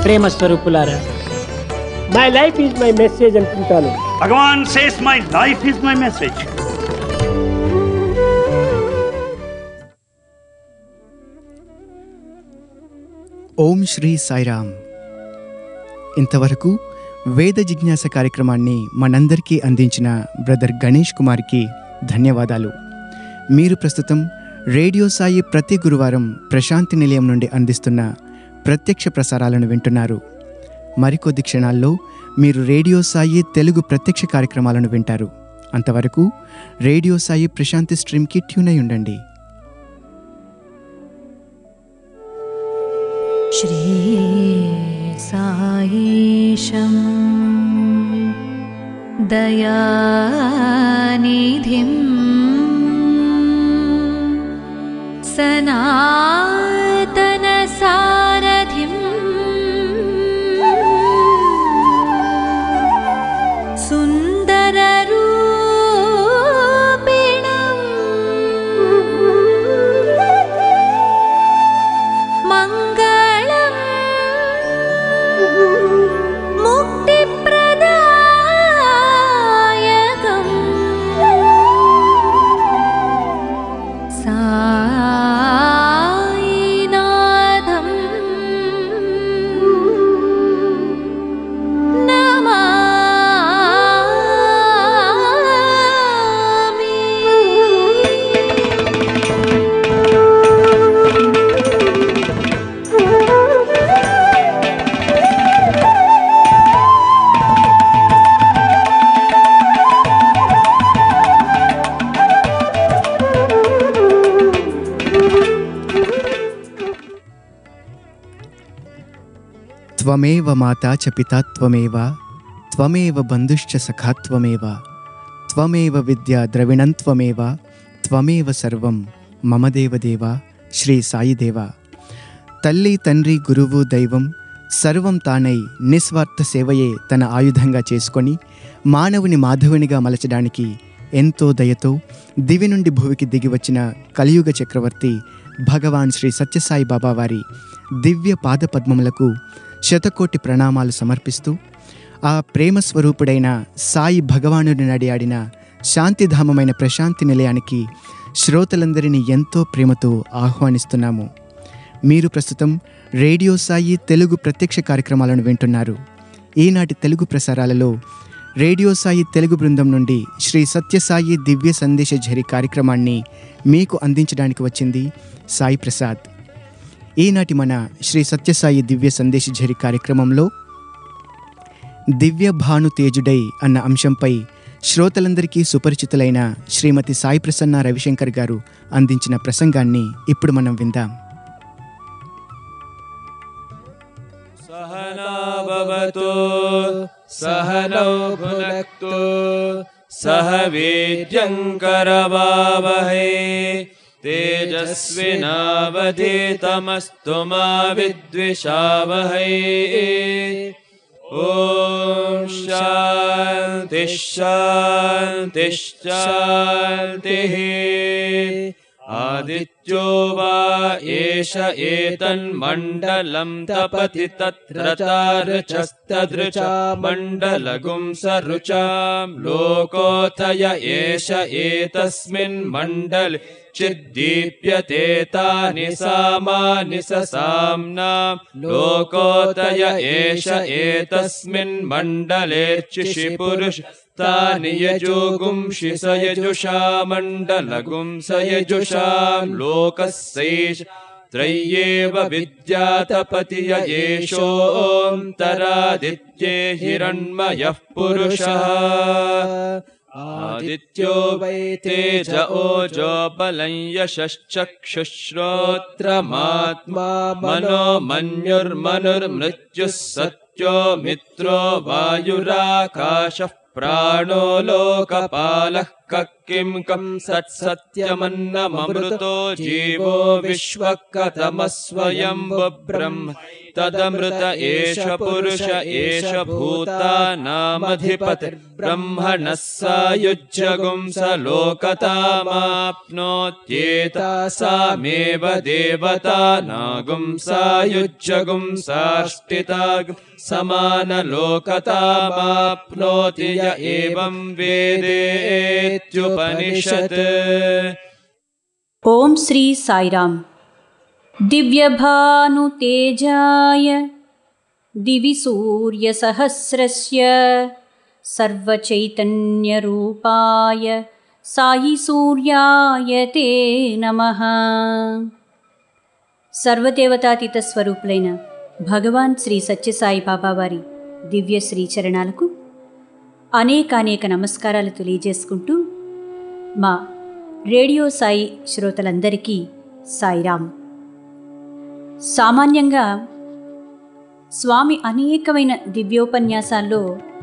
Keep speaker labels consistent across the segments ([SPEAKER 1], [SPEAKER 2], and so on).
[SPEAKER 1] ప్రేమ స్వరూపులారా my life is my message అనుకుంటాను
[SPEAKER 2] Bhagavan says, My life is my message.
[SPEAKER 3] Om Sri Sairam ఇంతవరకు వేద జిజ్ఞాస కార్యక్రమాన్ని మనందరికీ అందించిన బ్రదర్ గణేష్ కుమార్కి ధన్యవాదాలు మీరు ప్రస్తుతం రేడియో సాయి ప్రతి గురువారం ప్రశాంతి నిలయం నుండి అందిస్తున్న ప్రత్యక్ష ప్రసారాలను వింటున్నారు మరికొద్ది క్షణాల్లో మీరు రేడియో సాయి తెలుగు ప్రత్యక్ష కార్యక్రమాలను వింటారు అంతవరకు రేడియో సాయి ప్రశాంతి స్ట్రీమ్కి ట్యూన్ అయి ఉండండి
[SPEAKER 4] श्रीसायीशम् दयानिधिं सनातनसारथिम् सुन्दररूपिणम् मङ्गलम् मुक्तिप्रदायकम् सायिनाथम् नमामि
[SPEAKER 3] త్వమేవ మాతా చ పితా త్వమేవ త్వమేవ బంధుశ్చ సఖా త్వమేవ త్వమేవ విద్యా ద్రవిణం త్వమేవ త్వమేవ సర్వం మమ దేవదేవ శ్రీ సాయిదేవ తల్లి తండ్రి గురువు దైవం సర్వం తానై నిస్వార్థ సేవయే తన ఆయుధంగా చేసుకొని మానవుని మాధవునిగా మలచడానికి ఎంతో దయతో దివి నుండి భూమికి దిగి వచ్చిన కలియుగ చక్రవర్తి భగవాన్ శ్రీ సత్యసాయి బాబా వారి దివ్య పాదపద్మములకు శతకోటి ప్రణామాలు సమర్పిస్తూ ఆ ప్రేమ స్వరూపుడైన సాయి భగవానుడి నడియాడిన శాంతిధామమైన ప్రశాంతి నిలయానికి శ్రోతలందరినీ ఎంతో ప్రేమతో ఆహ్వానిస్తున్నాము మీరు ప్రస్తుతం రేడియో సాయి తెలుగు ప్రత్యక్ష కార్యక్రమాలను వింటున్నారు ఈనాటి తెలుగు ప్రసారాలలో రేడియో సాయి తెలుగు బృందం నుండి శ్రీ సత్యసాయి దివ్య సందేశ ఝరి కార్యక్రమాన్ని మీకు అందించడానికి వచ్చింది సాయి ప్రసాద్ ఈనాటి మన శ్రీ సత్యసాయి దివ్య సందేశ ఝరి కార్యక్రమంలో దివ్య భాను తేజుడై అన్న అంశంపై శ్రోతలందరికీ సుపరిచితులైన శ్రీమతి సాయి ప్రసన్న రవిశంకర్ గారు అందించిన ప్రసంగాన్ని ఇప్పుడు మనం విందాం
[SPEAKER 5] सहना भवतु सहनौ भुनक्तु सह वीर्यङ्करवावहै तेजस्विनावधीतमस्तु मा विद्विषावहै ॐ शान्तिः शान्तिः शान्तिः आदित्यो वा एष एतन्मण्डलं तपति तत्र चारुचस्तदृचा मण्डलगुं सरुचां लोकोऽथय एष एतस्मिन् मण्डले चिद्दीप्यते तानि सामानि स साम्नां लोकोऽतय एष एतस्मिन् मण्डलेऽर्चिषि पुरुष तानि यजुगुंषि स यजुषा मण्डलगुं स यजुषां लोकस्यैष त्रय्येव विद्यातपति य एषोऽन्तरादित्ये हिरण्मयः पुरुषः आदित्यो वै तेज ओजो बलं यशश्चक्षुश्रोत्रमात्मा मनो मन्युर्मनुर्मृत्युः सत्यो मित्रो वायुराकाशः प्राणो लोकपालः कक्ष किं कं सत्सत्यमन्नममृतो जीवो विश्वः कथमस्वयं ब्रह्म तदमृत एष पुरुष एष भूतानामधिपतिर्ब्रह्मणः सायुज्यगुं स लोकतामाप्नोत्येतासामेव देवतानागुं सायुज्यगुं साष्टितागुं समानलोकतामाप्नोति य एवं वेदेत्युपनिषत्
[SPEAKER 6] ఓం శ్రీ సాయిరామ్ దివ్యభానుతేజాయ దివి సూర్యసహస్రస్య సర్వచైతన్యరూపాయ సాయి సూర్యాయ తే నమ సర్వదేవతాతీత స్వరూపులైన భగవాన్ శ్రీ సత్యసాయి బాబా వారి దివ్య శ్రీచరణాలకు అనేకానేక నమస్కారాలు తెలియజేసుకుంటూ మా రేడియో సాయి శ్రోతలందరికీ సాయిరామ్ సామాన్యంగా స్వామి అనేకమైన దివ్యోపన్యాసాల్లో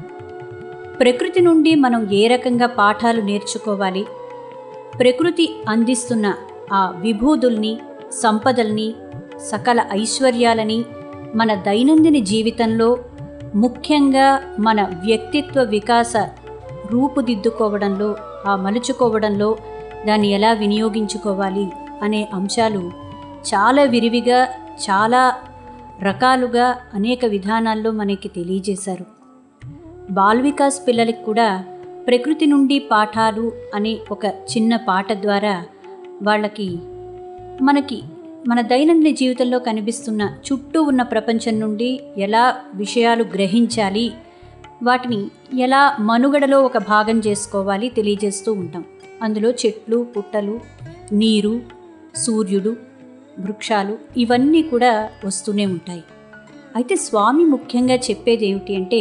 [SPEAKER 6] ప్రకృతి నుండి మనం ఏ రకంగా పాఠాలు నేర్చుకోవాలి ప్రకృతి అందిస్తున్న ఆ విభూదుల్ని సంపదల్ని సకల ఐశ్వర్యాలని మన దైనందిన జీవితంలో ముఖ్యంగా మన వ్యక్తిత్వ వికాస రూపుదిద్దుకోవడంలో ఆ మలుచుకోవడంలో దాన్ని ఎలా వినియోగించుకోవాలి అనే అంశాలు చాలా విరివిగా చాలా రకాలుగా అనేక విధానాల్లో మనకి తెలియజేశారు బాల్ వికాస్ పిల్లలకి కూడా ప్రకృతి నుండి పాఠాలు అనే ఒక చిన్న పాట ద్వారా వాళ్ళకి మనకి మన దైనందిన జీవితంలో కనిపిస్తున్న చుట్టూ ఉన్న ప్రపంచం నుండి ఎలా విషయాలు గ్రహించాలి వాటిని ఎలా మనుగడలో ఒక భాగం చేసుకోవాలి తెలియజేస్తూ ఉంటాం అందులో చెట్లు పుట్టలు నీరు సూర్యుడు వృక్షాలు ఇవన్నీ కూడా వస్తూనే ఉంటాయి అయితే స్వామి ముఖ్యంగా చెప్పేది ఏమిటి అంటే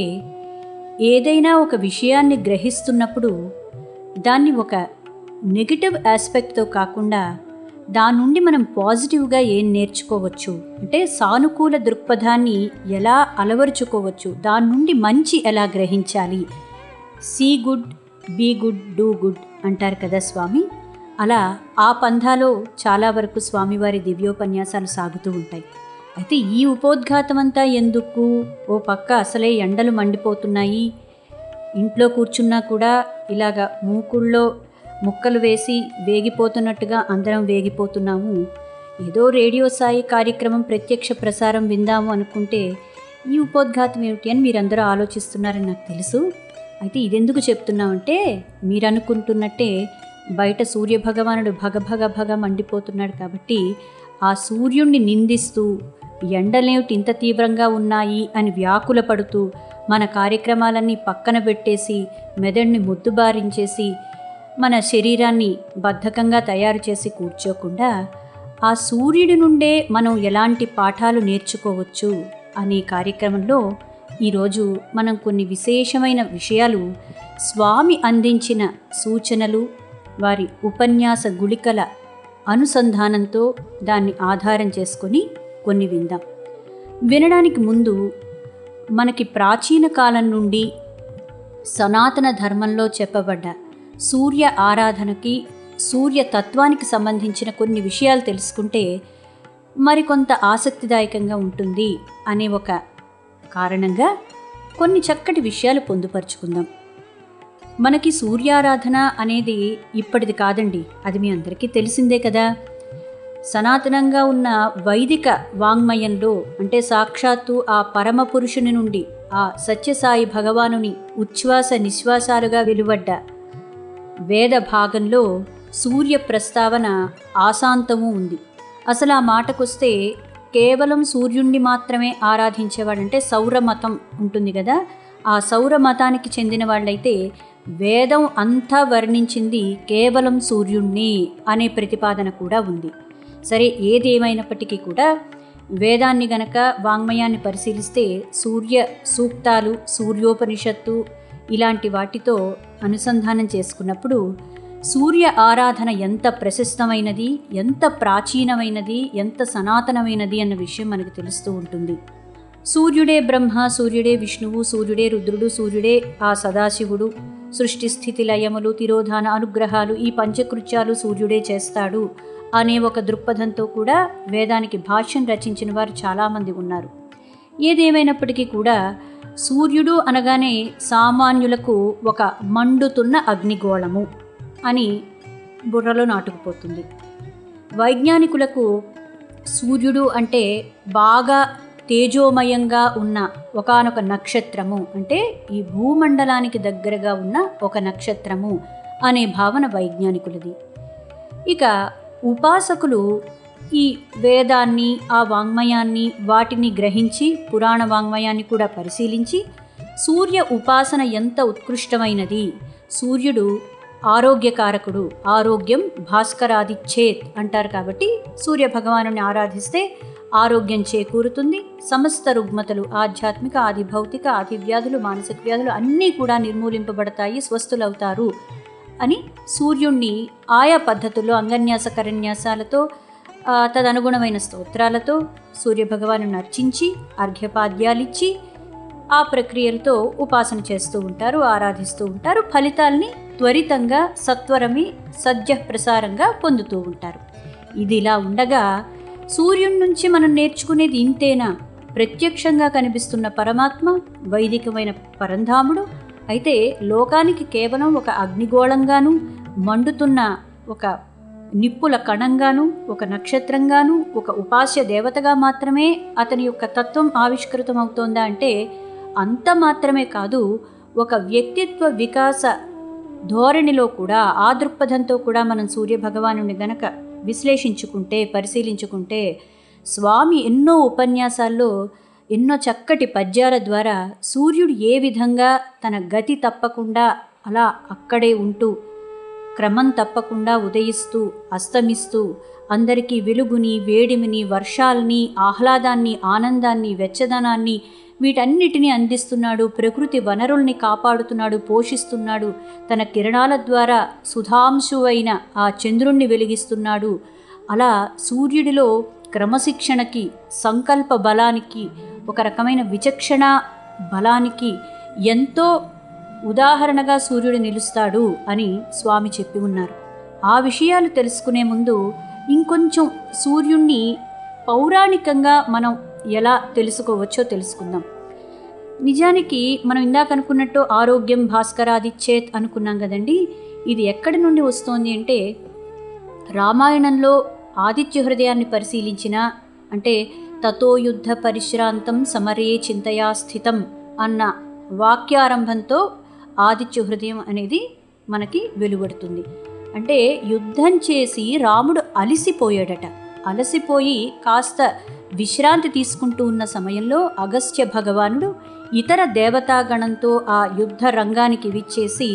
[SPEAKER 6] ఏదైనా ఒక విషయాన్ని గ్రహిస్తున్నప్పుడు దాన్ని ఒక నెగిటివ్ ఆస్పెక్ట్తో కాకుండా దాని నుండి మనం పాజిటివ్గా ఏం నేర్చుకోవచ్చు అంటే సానుకూల దృక్పథాన్ని ఎలా అలవరుచుకోవచ్చు దాని నుండి మంచి ఎలా గ్రహించాలి see good be good do good అంటారు కదా స్వామి అలా ఆ పంథాలో చాలా వరకు స్వామివారి దివ్యోపన్యాసాలు సాగుతూ ఉంటాయి అయితే ఈ ఉపోద్ఘాతం అంతా ఎందుకు ఓ పక్క అసలే ఎండలు మండిపోతున్నాయి ఇంట్లో కూర్చున్నా కూడా ఇలాగ మూకుళ్ళో ముక్కలు వేసి వేగిపోతున్నట్టుగా అందరం వేగిపోతున్నాము ఏదో రేడియో సాయి కార్యక్రమం ప్రత్యక్ష ప్రసారం విందాము అనుకుంటే ఈ ఉపోద్ఘాతం ఏమిటి అని మీరందరూ ఆలోచిస్తున్నారని నాకు తెలుసు అయితే ఇదెందుకు చెప్తున్నామంటే మీరు అనుకుంటున్నట్టే బయట సూర్యభగవానుడు భగ భగ భగ మండిపోతున్నాడు కాబట్టి ఆ సూర్యుణ్ణి నిందిస్తూ ఎండలేమిటి ఇంత తీవ్రంగా ఉన్నాయి అని వ్యాకుల పడుతూ మన కార్యక్రమాలన్నీ పక్కన పెట్టేసి మెదడుని ముద్దుబారించేసి మన శరీరాన్ని బద్ధకంగా తయారు చేసి కూర్చోకుండా ఆ సూర్యుడి నుండే మనం ఎలాంటి పాఠాలు నేర్చుకోవచ్చు అనే కార్యక్రమంలో ఈరోజు మనం కొన్ని విశేషమైన విషయాలు స్వామి అందించిన సూచనలు వారి ఉపన్యాస గుళికల అనుసంధానంతో దాన్ని ఆధారం చేసుకొని కొన్ని విందాం వినడానికి ముందు మనకి ప్రాచీన కాలం నుండి సనాతన ధర్మంలో చెప్పబడ్డ సూర్య ఆరాధనకి సూర్య తత్వానికి సంబంధించిన కొన్ని విషయాలు తెలుసుకుంటే మరికొంత ఆసక్తిదాయకంగా ఉంటుంది అనే ఒక కారణంగా కొన్ని చక్కటి విషయాలు పొందుపరుచుకుందాం మనకి సూర్యారాధన అనేది ఇప్పటిది కాదండి అది మీ అందరికీ తెలిసిందే కదా సనాతనంగా ఉన్న వైదిక వాంగ్మయంలో అంటే సాక్షాత్తు ఆ పరమ పురుషుని నుండి ఆ సత్యసాయి భగవానుని ఉచ్ఛ్వాస నిశ్వాసాలుగా వెలువడ్డ వేద భాగంలో సూర్య ప్రస్తావన ఆశాంతము ఉంది అసలు ఆ మాటకొస్తే కేవలం సూర్యుణ్ణి మాత్రమే ఆరాధించేవాడంటే సౌరమతం ఉంటుంది కదా ఆ సౌర మతానికి చెందిన వాళ్ళైతే వేదం అంతా వర్ణించింది కేవలం సూర్యుణ్ణి అనే ప్రతిపాదన కూడా ఉంది సరే ఏది ఏమైనప్పటికీ కూడా వేదాన్ని గనక వాంగ్మయాన్ని పరిశీలిస్తే సూర్య సూక్తాలు సూర్యోపనిషత్తు ఇలాంటి వాటితో అనుసంధానం చేసుకున్నప్పుడు సూర్య ఆరాధన ఎంత ప్రశస్తమైనది ఎంత ప్రాచీనమైనది ఎంత సనాతనమైనది అన్న విషయం మనకు తెలుస్తూ ఉంటుంది సూర్యుడే బ్రహ్మ సూర్యుడే విష్ణువు సూర్యుడే రుద్రుడు సూర్యుడే ఆ సదాశివుడు సృష్టి స్థితి లయములు తిరోధాన అనుగ్రహాలు ఈ పంచకృత్యాలు సూర్యుడే చేస్తాడు అనే ఒక దృక్పథంతో కూడా వేదానికి భాష్యం రచించిన వారు చాలామంది ఉన్నారు ఏదేమైనప్పటికీ కూడా సూర్యుడు అనగానే సామాన్యులకు ఒక మండుతున్న అగ్నిగోళము అని బుర్రలో నాటుకుపోతుంది వైజ్ఞానికులకు సూర్యుడు అంటే బాగా తేజోమయంగా ఉన్న ఒకానొక నక్షత్రము అంటే ఈ భూమండలానికి దగ్గరగా ఉన్న ఒక నక్షత్రము అనే భావన వైజ్ఞానికులది ఇక ఉపాసకులు ఈ వేదాన్ని ఆ వాంగ్మయాన్ని వాటిని గ్రహించి పురాణ వాంగ్మయాన్ని కూడా పరిశీలించి సూర్య ఉపాసన ఎంత ఉత్కృష్టమైనది సూర్యుడు ఆరోగ్యకారకుడు ఆరోగ్యం భాస్కరాదిచ్చేత్ అంటారు కాబట్టి సూర్య భగవాను ఆరాధిస్తే ఆరోగ్యం చేకూరుతుంది సమస్త రుగ్మతలు ఆధ్యాత్మిక ఆది భౌతిక ఆది వ్యాధులు మానసిక వ్యాధులు అన్నీ కూడా నిర్మూలింపబడతాయి స్వస్థులవుతారు అని సూర్యుణ్ణి ఆయా పద్ధతుల్లో అంగన్యాస కరన్యాసాలతో ఆ, తదనుగుణమైన స్తోత్రాలతో సూర్యభగవాను అర్చించి అర్ఘ్యపాద్యాలిచ్చి ఆ ప్రక్రియలతో ఉపాసన చేస్తూ ఉంటారు ఆరాధిస్తూ ఉంటారు ఫలితాల్ని త్వరితంగా సత్వరమి సద్య ప్రసారంగా పొందుతూ ఉంటారు ఇది ఇలా ఉండగా సూర్యుడి నుంచి మనం నేర్చుకునేది ఇంతేనా ప్రత్యక్షంగా కనిపిస్తున్న పరమాత్మ వైదికమైన పరంధాముడు అయితే లోకానికి కేవలం ఒక అగ్నిగోళంగాను మండుతున్న ఒక నిప్పుల కణంగాను ఒక నక్షత్రంగాను ఒక ఉపాస్య దేవతగా మాత్రమే అతని యొక్క తత్వం ఆవిష్కృతం అవుతోందా అంటే అంత మాత్రమే కాదు ఒక వ్యక్తిత్వ వికాస ధోరణిలో కూడా ఆ దృక్పథంతో కూడా మనం సూర్య భగవానుని గనక విశ్లేషించుకుంటే పరిశీలించుకుంటే స్వామి ఎన్నో ఉపన్యాసాల్లో ఎన్నో చక్కటి పద్యాల ద్వారా సూర్యుడు ఏ విధంగా తన గతి తప్పకుండా అలా అక్కడే ఉంటూ క్రమం తప్పకుండా ఉదయిస్తూ అస్తమిస్తూ అందరికీ వెలుగుని వేడిమిని వర్షాల్ని ఆహ్లాదాన్ని ఆనందాన్ని వెచ్చదనాన్ని వీటన్నిటినీ అందిస్తున్నాడు ప్రకృతి వనరుల్ని కాపాడుతున్నాడు పోషిస్తున్నాడు తన కిరణాల ద్వారా సుధాంశు అయిన ఆ చంద్రుణ్ణి వెలిగిస్తున్నాడు అలా సూర్యుడిలో క్రమశిక్షణకి సంకల్ప బలానికి ఒక రకమైన విచక్షణ బలానికి ఎంతో ఉదాహరణగా సూర్యుడు నిలుస్తాడు అని స్వామి చెప్పి ఉన్నారు ఆ విషయాలు తెలుసుకునే ముందు ఇంకొంచెం సూర్యుణ్ణి పౌరాణికంగా మనం ఎలా తెలుసుకోవచ్చో తెలుసుకుందాం నిజానికి మనం ఇందాక అనుకున్నట్టు ఆరోగ్యం భాస్కరాదిచ్చేత్ అనుకున్నాం కదండి ఇది ఎక్కడి నుండి వస్తోంది అంటే రామాయణంలో ఆదిత్య హృదయాన్ని పరిశీలించిన అంటే తతో యుద్ధ పరిశ్రాంతం సమరే చింతయా స్థితం అన్న వాక్యారంభంతో ఆదిత్య హృదయం అనేది మనకి వెలువడుతుంది అంటే యుద్ధం చేసి రాముడు అలిసిపోయాడట అలసిపోయి కాస్త విశ్రాంతి తీసుకుంటూ ఉన్న సమయంలో అగస్త్య భగవానుడు ఇతర దేవతాగణంతో ఆ యుద్ధ రంగానికి విచ్చేసి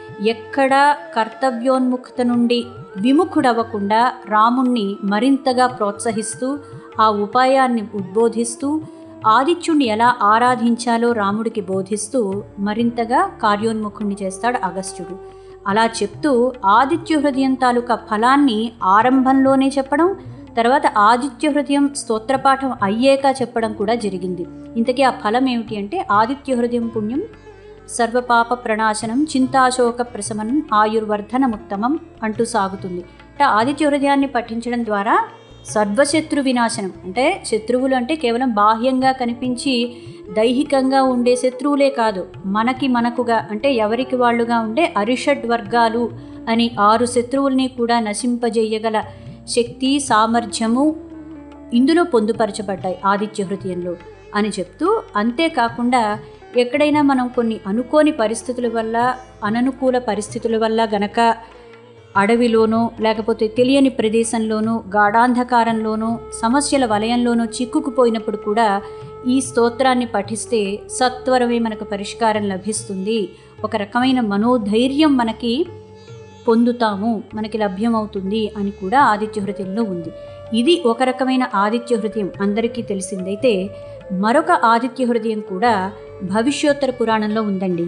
[SPEAKER 6] ఎక్కడా కర్తవ్యోన్ముక్త నుండి విముఖుడవ్వకుండా రాముణ్ణి మరింతగా ప్రోత్సహిస్తూ ఆ ఉపాయాన్ని ఉద్బోధిస్తూ ఆదిత్యుణ్ణి ఎలా ఆరాధించాలో రాముడికి బోధిస్తూ మరింతగా కార్యోన్ముఖుణ్ణి చేస్తాడు అగస్త్యుడు అలా చెప్తూ ఆదిత్య హృదయం తాలూకా ఫలాన్ని ఆరంభంలోనే చెప్పడం తర్వాత ఆదిత్య హృదయం స్తోత్రపాఠం అయ్యాక చెప్పడం కూడా జరిగింది ఇంతకీ ఆ ఫలం ఏమిటి అంటే ఆదిత్య హృదయం పుణ్యం సర్వపాప ప్రణాశనం చింతాశోక ప్రశమనం ఆయుర్వర్ధనముత్తమం అంటూ సాగుతుంది అంటే ఆదిత్య హృదయాన్ని పఠించడం ద్వారా సర్వశత్రు వినాశనం అంటే శత్రువులు అంటే కేవలం బాహ్యంగా కనిపించి దైహికంగా ఉండే శత్రువులే కాదు మనకి మనకుగా అంటే ఎవరికి వాళ్ళుగా ఉండే అరిషడ్ వర్గాలు అని ఆరు శత్రువుల్ని కూడా నశింపజేయగల శక్తి సామర్థ్యము ఇందులో పొందుపరచబడ్డాయి ఆదిత్య హృదయంలో అని చెప్తూ అంతేకాకుండా ఎక్కడైనా మనం కొన్ని అనుకోని పరిస్థితుల వల్ల అననుకూల పరిస్థితుల వల్ల గనక అడవిలోనో లేకపోతే తెలియని ప్రదేశంలోనూ గాఢాంధకారంలోనూ సమస్యల వలయంలోనూ చిక్కుకుపోయినప్పుడు కూడా ఈ స్తోత్రాన్ని పఠిస్తే సత్వరమే మనకు పరిష్కారం లభిస్తుంది ఒక రకమైన మనోధైర్యం మనకి పొందుతాము మనకి లభ్యమవుతుంది అని కూడా ఆదిత్య హృదయంలో ఉంది ఇది ఒక రకమైన ఆదిత్య హృదయం అందరికీ తెలిసిందైతే మరొక ఆదిత్య హృదయం కూడా భవిష్యోత్తర పురాణంలో ఉందండి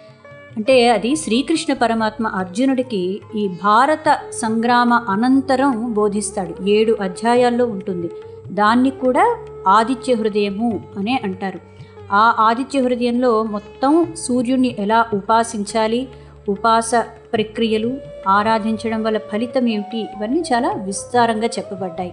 [SPEAKER 6] అంటే అది శ్రీకృష్ణ పరమాత్మ అర్జునుడికి ఈ భారత సంగ్రామ అనంతరం బోధిస్తాడు ఏడు అధ్యాయాల్లో ఉంటుంది దాన్ని కూడా ఆదిత్య హృదయము అనే అంటారు ఆ ఆదిత్య హృదయంలో మొత్తం సూర్యుడిని ఎలా ఉపాసించాలి ఉపాస ప్రక్రియలు ఆరాధించడం వల్ల ఫలితం ఏమిటి ఇవన్నీ చాలా విస్తారంగా చెప్పబడ్డాయి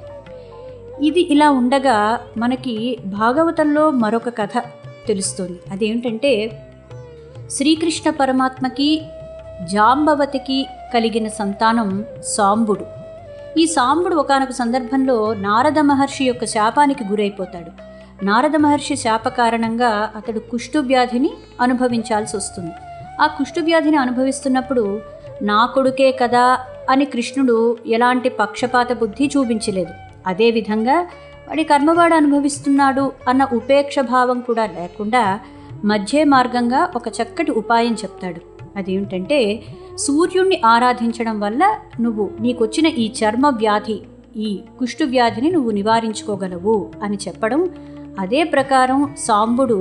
[SPEAKER 6] ఇది ఇలా ఉండగా మనకి భాగవతంలో మరొక కథ తెలుస్తుంది అదేంటంటే శ్రీకృష్ణ పరమాత్మకి జాంబవతికి కలిగిన సంతానం సాంబుడు ఈ సాంబుడు ఒకానొక సందర్భంలో నారద మహర్షి యొక్క శాపానికి గురైపోతాడు నారద మహర్షి శాప కారణంగా అతడు కుష్ఠువ్యాధిని అనుభవించాల్సి వస్తుంది ఆ కుష్ఠువ్యాధిని అనుభవిస్తున్నప్పుడు నా కొడుకే కదా అని కృష్ణుడు ఎలాంటి పక్షపాత బుద్ధి చూపించలేదు అదేవిధంగా వాడి కర్మవాడు అనుభవిస్తున్నాడు అన్న ఉపేక్ష భావం కూడా లేకుండా మధ్య మార్గంగా ఒక చక్కటి ఉపాయం చెప్తాడు అదేమిటంటే సూర్యుణ్ణి ఆరాధించడం వల్ల నువ్వు నీకొచ్చిన ఈ చర్మ వ్యాధి ఈ కుష్టు వ్యాధిని నువ్వు నివారించుకోగలవు అని చెప్పడం అదే ప్రకారం సాంబుడు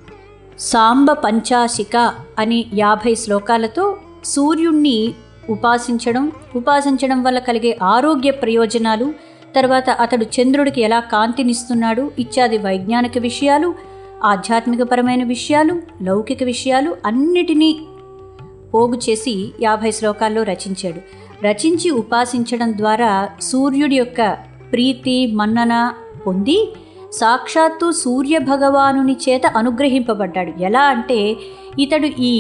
[SPEAKER 6] సాంబ పంచాశిక అని యాభై శ్లోకాలతో సూర్యుణ్ణి ఉపాసించడం ఉపాసించడం వల్ల కలిగే ఆరోగ్య ప్రయోజనాలు తర్వాత అతడు చంద్రుడికి ఎలా కాంతినిస్తున్నాడు ఇత్యాది వైజ్ఞానిక విషయాలు ఆధ్యాత్మికపరమైన విషయాలు లౌకిక విషయాలు అన్నిటినీ పోగు చేసి యాభై శ్లోకాల్లో రచించాడు రచించి ఉపాసించడం ద్వారా సూర్యుడి యొక్క ప్రీతి మన్నన పొంది సాక్షాత్తు సూర్య భగవానుని చేత అనుగ్రహింపబడ్డాడు ఎలా అంటే ఇతడు ఈ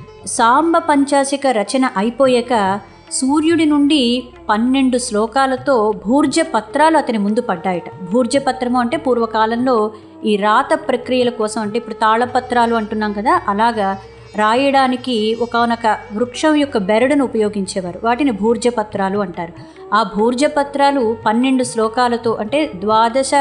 [SPEAKER 6] సాంబ పంచాశిక రచన అయిపోయాక సూర్యుడి నుండి పన్నెండు శ్లోకాలతో భూర్జ పత్రాలు అతని ముందు పడ్డాయట భూర్జ పత్రము అంటే పూర్వకాలంలో ఈ రాత ప్రక్రియల కోసం అంటే ఇప్పుడు తాళపత్రాలు అంటున్నాం కదా అలాగా రాయడానికి ఒకనొక వృక్షం యొక్క బెరడును ఉపయోగించేవారు వాటిని భూర్జ పత్రాలు అంటారు ఆ భూర్జ పత్రాలు పన్నెండు శ్లోకాలతో అంటే ద్వాదశ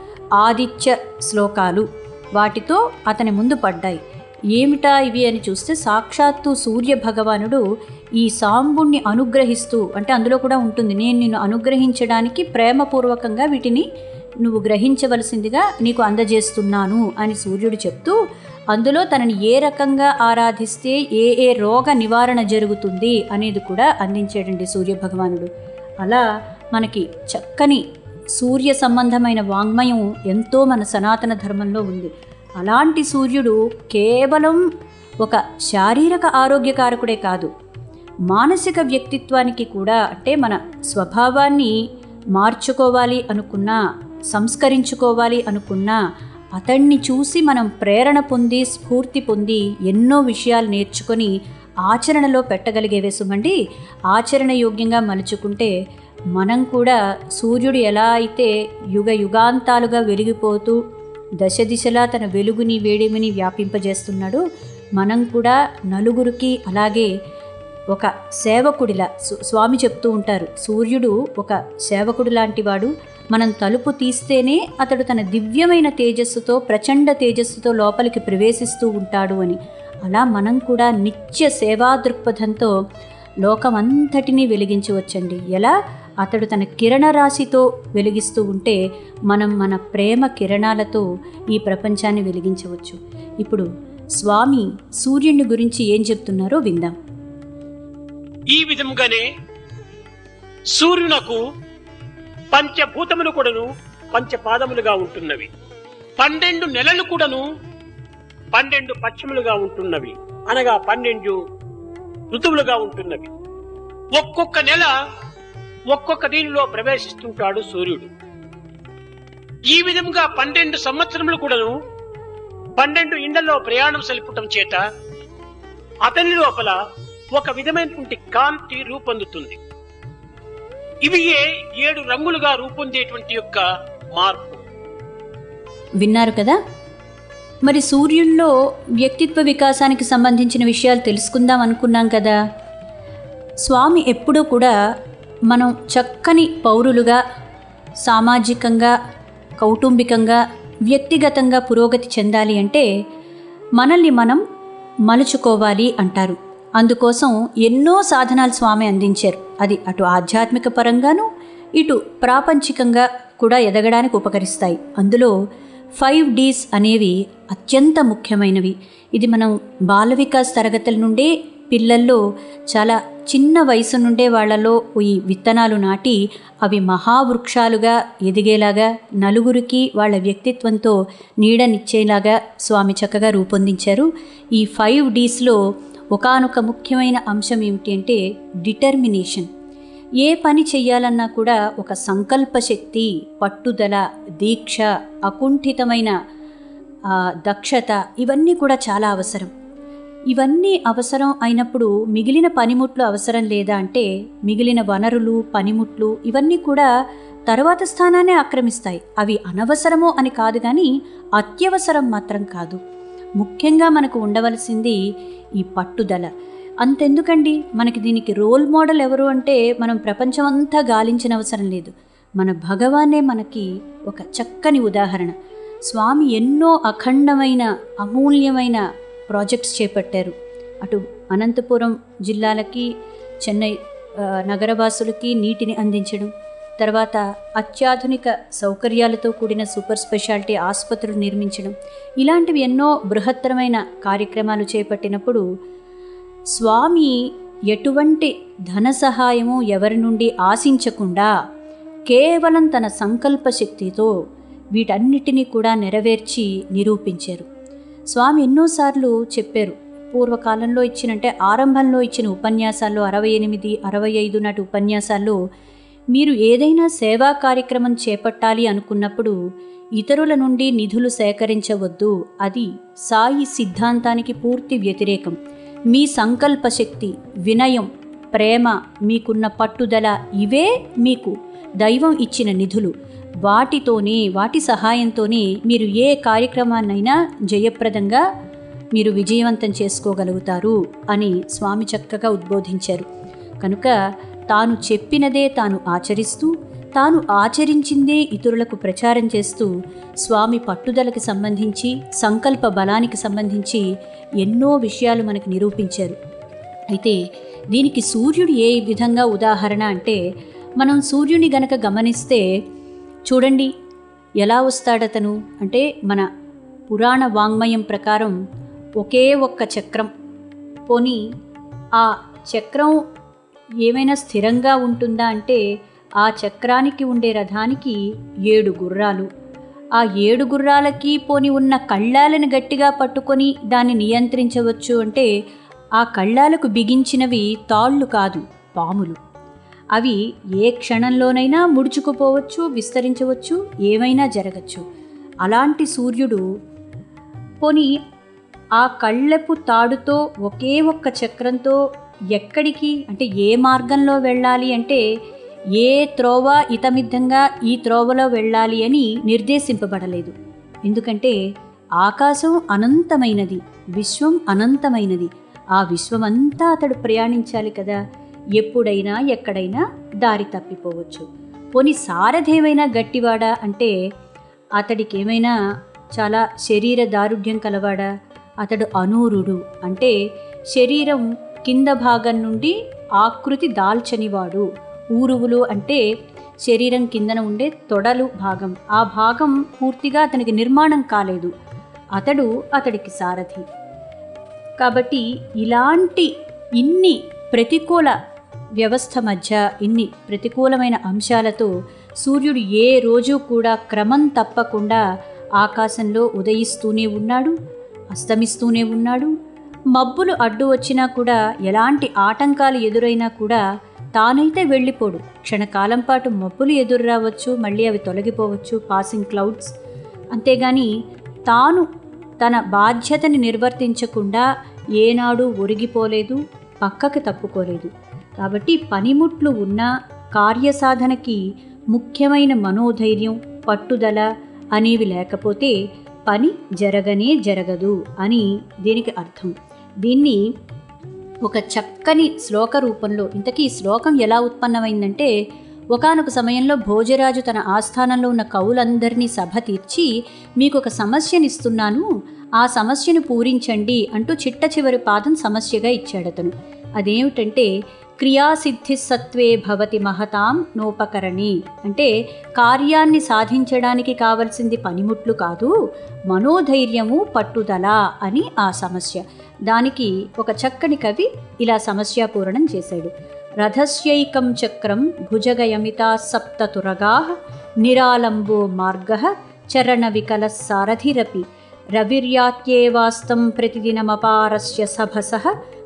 [SPEAKER 6] ఆదిత్య శ్లోకాలు వాటితో అతని ముందు పడ్డాయి ఏమిటా ఇవి అని చూస్తే సాక్షాత్తు సూర్య భగవానుడు ఈ సాంబుణ్ణి అనుగ్రహిస్తూ అంటే అందులో కూడా ఉంటుంది నేను నిన్ను అనుగ్రహించడానికి ప్రేమపూర్వకంగా వీటిని నువ్వు గ్రహించవలసిందిగా నీకు అందజేస్తున్నాను అని సూర్యుడు చెప్తూ అందులో తనని ఏ రకంగా ఆరాధిస్తే ఏ ఏ రోగ నివారణ జరుగుతుంది అనేది కూడా అందించాడండి సూర్య భగవానుడు అలా మనకి చక్కని సూర్య సంబంధమైన వాంగ్మయం ఎంతో మన సనాతన ధర్మంలో ఉంది అలాంటి సూర్యుడు కేవలం ఒక శారీరక ఆరోగ్యకారకుడే కాదు మానసిక వ్యక్తిత్వానికి కూడా అంటే మన స్వభావాన్ని మార్చుకోవాలి అనుకున్నా సంస్కరించుకోవాలి అనుకున్నా అతన్ని చూసి మనం ప్రేరణ పొంది స్ఫూర్తి పొంది ఎన్నో విషయాలు నేర్చుకొని ఆచరణలో పెట్టగలిగేవే సుమండి ఆచరణ యోగ్యంగా మలుచుకుంటే మనం కూడా సూర్యుడు ఎలా అయితే యుగ యుగాంతాలుగా వెలిగిపోతూ దశ దిశలా తన వెలుగుని వేడిమిని వ్యాపింపజేస్తున్నాడు మనం కూడా నలుగురికి అలాగే ఒక సేవకుడిలా సు- స్వామి చెప్తూ ఉంటారు సూర్యుడు ఒక సేవకుడు లాంటివాడు మనం తలుపు తీస్తేనే అతడు తన దివ్యమైన తేజస్సుతో ప్రచండ తేజస్సుతో లోపలికి ప్రవేశిస్తూ ఉంటాడు అని అలా మనం కూడా నిత్య సేవా దృక్పథంతో లోకమంతటినీ వెలిగించవచ్చండి ఎలా అతడు తన కిరణ రాశితో వెలిగిస్తూ ఉంటే మనం మన ప్రేమ కిరణాలతో ఈ ప్రపంచాన్ని వెలిగించవచ్చు ఇప్పుడు స్వామి సూర్యుని గురించి ఏం చెప్తున్నారో విందాం
[SPEAKER 1] ఈ విధముగానే సూర్యునకు పంచభూతములు కూడాను పంచపాదములుగా ఉంటున్నవి పన్నెండు నెలలు కూడాను పన్నెండు పశ్చిములుగా ఉంటున్నవి అనగా పన్నెండు ఋతువులుగా ఉంటున్నవి ఒక్కొక్క నెల ఒక్కొక్క దీనిలో ప్రవేశిస్తుంటాడు సూర్యుడు ఈ విధంగా పన్నెండు సంవత్సరములు కూడాను పన్నెండు ఇండ్లలో ప్రయాణం సలుపటం చేత అతని లోపల ఒక విధమైనటువంటి కాంతి రూపొందుతుంది ఇవి ఏడు రంగులుగా రూపొందేటువంటి యొక్క మార్పు
[SPEAKER 6] విన్నారు కదా మరి సూర్యుల్లో వ్యక్తిత్వ వికాసానికి సంబంధించిన విషయాలు తెలుసుకుందాం అనుకున్నాం కదా స్వామి ఎప్పుడూ కూడా మనం చక్కని పౌరులుగా సామాజికంగా కౌటుంబికంగా వ్యక్తిగతంగా పురోగతి చెందాలి అంటే మనల్ని మనం మలుచుకోవాలి అంటారు అందుకోసం ఎన్నో సాధనాలు స్వామి అందించారు అది అటు ఆధ్యాత్మిక పరంగాను ఇటు ప్రాపంచికంగా కూడా ఎదగడానికి ఉపకరిస్తాయి అందులో ఫైవ్ డీస్ అనేవి అత్యంత ముఖ్యమైనవి ఇది మనం బాల వికాస్ తరగతుల నుండే పిల్లల్లో చాలా చిన్న వయసు నుండే వాళ్ళలో ఈ విత్తనాలు నాటి అవి మహావృక్షాలుగా ఎదిగేలాగా నలుగురికి వాళ్ళ వ్యక్తిత్వంతో నీడనిచ్చేలాగా స్వామి చక్కగా రూపొందించారు ఈ ఫైవ్ డీస్లో ఒకానొక ముఖ్యమైన అంశం ఏమిటి అంటే డిటర్మినేషన్ ఏ పని చెయ్యాలన్నా కూడా ఒక సంకల్ప శక్తి పట్టుదల దీక్ష అకుంఠితమైన ఆ, దక్షత ఇవన్నీ కూడా చాలా అవసరం ఇవన్నీ అవసరం అయినప్పుడు మిగిలిన పనిముట్లు అవసరం లేదా అంటే మిగిలిన వనరులు పనిముట్లు ఇవన్నీ కూడా తర్వాత స్థానాన్ని ఆక్రమిస్తాయి అవి అనవసరమో అని కాదు కానీ అత్యవసరం మాత్రం కాదు ముఖ్యంగా మనకు ఉండవలసింది ఈ పట్టుదల అంతెందుకండి మనకి దీనికి రోల్ మోడల్ ఎవరు అంటే మనం ప్రపంచం అంతా గాలించిన అవసరం లేదు మన భగవానే మనకి ఒక చక్కని ఉదాహరణ స్వామి ఎన్నో అఖండమైన అమూల్యమైన ప్రాజెక్ట్స్ చేపట్టారు అటు అనంతపురం జిల్లాలకి చెన్నై ఆ, నగరవాసులకి నీటిని అందించడం తర్వాత అత్యాధునిక సౌకర్యాలతో కూడిన సూపర్ స్పెషాలిటీ ఆసుపత్రులు నిర్మించడం ఇలాంటివి ఎన్నో బృహత్తరమైన కార్యక్రమాలు చేపట్టినప్పుడు స్వామి ఎటువంటి ధన సహాయము ఎవరి నుండి ఆశించకుండా కేవలం తన సంకల్ప శక్తితో వీటన్నిటినీ కూడా నెరవేర్చి నిరూపించారు స్వామి ఎన్నోసార్లు చెప్పారు పూర్వకాలంలో ఇచ్చినంటే ఆరంభంలో ఇచ్చిన ఉపన్యాసాల్లో అరవై ఎనిమిది అరవై ఐదు నాటి ఉపన్యాసాల్లో మీరు ఏదైనా సేవా కార్యక్రమం చేపట్టాలి అనుకున్నప్పుడు ఇతరుల నుండి నిధులు సేకరించవద్దు అది సాయి సిద్ధాంతానికి పూర్తి వ్యతిరేకం మీ సంకల్ప శక్తి వినయం ప్రేమ మీకున్న పట్టుదల ఇవే మీకు దైవం ఇచ్చిన నిధులు వాటితోనే వాటి సహాయంతోనే మీరు ఏ కార్యక్రమాన్నైనా జయప్రదంగా మీరు విజయవంతం చేసుకోగలుగుతారు అని స్వామి చక్కగా ఉద్బోధించారు కనుక తాను చెప్పినదే తాను ఆచరిస్తూ తాను ఆచరించిందే ఇతరులకు ప్రచారం చేస్తూ స్వామి పట్టుదలకి సంబంధించి సంకల్ప బలానికి సంబంధించి ఎన్నో విషయాలు మనకు నిరూపించారు అయితే దీనికి సూర్యుడు ఏ విధంగా ఉదాహరణ అంటే మనం సూర్యుని గనక గమనిస్తే చూడండి ఎలా వస్తాడతను అంటే మన పురాణ వాంగ్మయం ప్రకారం ఒకే ఒక్క చక్రం పోని ఆ చక్రం ఏమైనా స్థిరంగా ఉంటుందా అంటే ఆ చక్రానికి ఉండే రథానికి ఏడు గుర్రాలు ఆ ఏడు గుర్రాలకి పోని ఉన్న కళ్ళాలను గట్టిగా పట్టుకొని దాన్ని నియంత్రించవచ్చు అంటే ఆ కళ్ళాలకు బిగించినవి తాళ్ళు కాదు పాములు అవి ఏ క్షణంలోనైనా ముడుచుకుపోవచ్చు విస్తరించవచ్చు ఏమైనా జరగచ్చు అలాంటి సూర్యుడు పోని ఆ కళ్ళెపు తాడుతో ఒకే ఒక్క చక్రంతో ఎక్కడికి అంటే ఏ మార్గంలో వెళ్ళాలి అంటే ఏ త్రోవ ఇతమిద్దంగా ఈ త్రోవలో వెళ్ళాలి అని నిర్దేశింపబడలేదు ఎందుకంటే ఆకాశం అనంతమైనది విశ్వం అనంతమైనది ఆ విశ్వమంతా అతడు ప్రయాణించాలి కదా ఎప్పుడైనా ఎక్కడైనా దారి తప్పిపోవచ్చు పోని సారథేమైనా గట్టివాడా అంటే అతడికి ఏమైనా చాలా శరీర దారుఢ్యం కలవాడా అతడు అనూరుడు అంటే శరీరం కింద భాగం నుండి ఆకృతి దాల్చనివాడు ఊరువులు అంటే శరీరం కిందన ఉండే తొడలు భాగం ఆ భాగం పూర్తిగా అతనికి నిర్మాణం కాలేదు అతడు అతడికి సారథి కాబట్టి ఇలాంటి ఇన్ని ప్రతికూల వ్యవస్థ మధ్య ఇన్ని ప్రతికూలమైన అంశాలతో సూర్యుడు ఏ రోజు కూడా క్రమం తప్పకుండా ఆకాశంలో ఉదయిస్తూనే ఉన్నాడు అస్తమిస్తూనే ఉన్నాడు మబ్బులు అడ్డు వచ్చినా కూడా ఎలాంటి ఆటంకాలు ఎదురైనా కూడా తానైతే వెళ్ళిపోడు క్షణకాలం పాటు మబ్బులు ఎదురు రావచ్చు మళ్ళీ అవి తొలగిపోవచ్చు పాసింగ్ క్లౌడ్స్ అంతేగాని తాను తన బాధ్యతని నిర్వర్తించకుండా ఏనాడు ఒరిగిపోలేదు పక్కకి తప్పుకోలేదు కాబట్టి పనిముట్లు ఉన్న కార్యసాధనకి ముఖ్యమైన మనోధైర్యం పట్టుదల అనేవి లేకపోతే పని జరగనే జరగదు అని దీనికి అర్థం దీన్ని ఒక చక్కని శ్లోక రూపంలో ఇంతకీ ఈ శ్లోకం ఎలా ఉత్పన్నమైందంటే ఒకానొక సమయంలో భోజరాజు తన ఆస్థానంలో ఉన్న కవులందరినీ సభ తీర్చి మీకు ఒక సమస్యనిస్తున్నాను ఆ సమస్యను పూరించండి అంటూ చిట్ట చివరి పాదం సమస్యగా ఇచ్చాడతను అదేమిటంటే క్రియాసిద్ధి సత్వే భవతి మహతాం నోపకరణి అంటే కార్యాన్ని సాధించడానికి కావలసింది పనిముట్లు కాదు మనోధైర్యము పట్టుదల అని ఆ సమస్య దానికి ఒక చక్కని కవి ఇలా సమస్యాపూరణం చేశాడు రథస్యైకం చక్రం భుజగయమితా సప్త తురగా నిరాలంబో మార్గ చరణ వికల సారథిరపి రవిర్యాత్యేవాస్తం ప్రతిదినమపారస్య సభస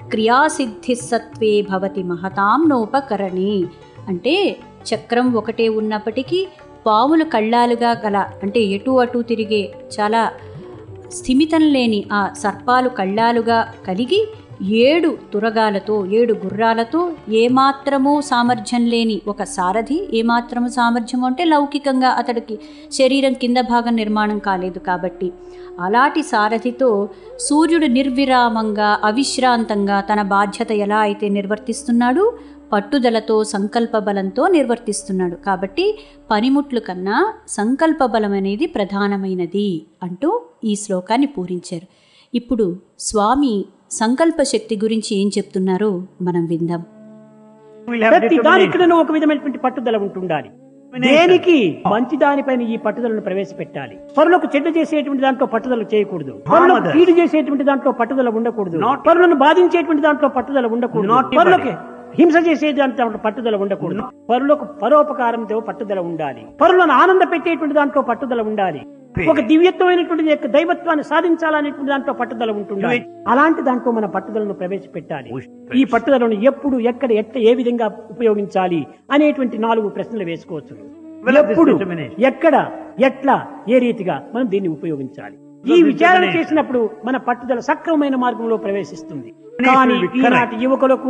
[SPEAKER 6] క్రియాసిద్ధి సత్వే భవతి మహతాం నోపకరణే అంటే చక్రం ఒకటే ఉన్నప్పటికీ పావులు కళ్ళాలుగా గల అంటే ఎటు అటు తిరిగే చాలా స్థిమితం లేని ఆ సర్పాలు కళ్ళాలుగా కలిగి ఏడు తురగాలతో ఏడు గుర్రాలతో ఏమాత్రమూ సామర్థ్యం లేని ఒక సారథి ఏమాత్రము సామర్థ్యం అంటే లౌకికంగా అతడికి శరీరం కింద భాగం నిర్మాణం కాలేదు కాబట్టి అలాంటి సారథితో సూర్యుడు నిర్విరామంగా అవిశ్రాంతంగా తన బాధ్యత ఎలా అయితే నిర్వర్తిస్తున్నాడు పట్టుదలతో సంకల్ప బలంతో నిర్వర్తిస్తున్నాడు కాబట్టి పనిముట్లు కన్నా సంకల్ప బలం అనేది ప్రధానమైనది అంటూ ఈ శ్లోకాన్ని పూరించారు ఇప్పుడు స్వామి సంకల్ప శక్తి గురించి ఏం చెప్తున్నారో మనం విందాం
[SPEAKER 2] We'll have
[SPEAKER 1] ప్రతి
[SPEAKER 2] determination.
[SPEAKER 1] దానికిడను ఒక విధమైనటువంటి పట్టుదల ఉంటుండాలి దేనికి మంచి దానిపైన ఈ పట్టుదలను ప్రవేశపెట్టాలి పరులకు చెడ్డ చేసేటువంటి దాంట్లో పట్టుదల చేయకూడదు పరులకు
[SPEAKER 2] others.
[SPEAKER 1] కీడు చేసేటువంటి దాంట్లో పట్టుదల ఉండకూడదు
[SPEAKER 2] Not-
[SPEAKER 1] పరులను బాధించేటువంటి దాంట్లో పట్టుదల ఉండకూడదు
[SPEAKER 2] Not
[SPEAKER 1] పరులకు హింస చేసే దాంట్లో పట్టుదల ఉండకూడదు పరులకు పరోపకారంతో పట్టుదల ఉండాలి పరులను ఆనంద పెట్టేటువంటి దాంట్లో పట్టుదల ఉండాలి ఒక దివ్యత్వమైనటువంటి యొక్క దైవత్వాన్ని సాధించాలనేటువంటి దాంట్లో పట్టుదల ఉంటుంది అలాంటి దాంట్లో మన పట్టుదలను ప్రవేశపెట్టాలి ఈ పట్టుదలను ఎప్పుడు ఎక్కడ ఎట్లా ఏ విధంగా ఉపయోగించాలి అనేటువంటి నాలుగు ప్రశ్నలు వేసుకోవచ్చు
[SPEAKER 2] Well, this
[SPEAKER 1] ఎప్పుడు
[SPEAKER 2] determination.
[SPEAKER 1] ఎక్కడ ఎట్లా ఏ రీతిగా మనం దీన్ని ఉపయోగించాలి ఈ
[SPEAKER 2] this
[SPEAKER 1] విచారణ
[SPEAKER 2] determination.
[SPEAKER 1] చేసినప్పుడు మన పట్టుదల సక్రమమైన మార్గంలో ప్రవేశిస్తుంది
[SPEAKER 2] Determination
[SPEAKER 1] కానీ
[SPEAKER 2] will be correct.
[SPEAKER 1] ఈనాటి యువకులకు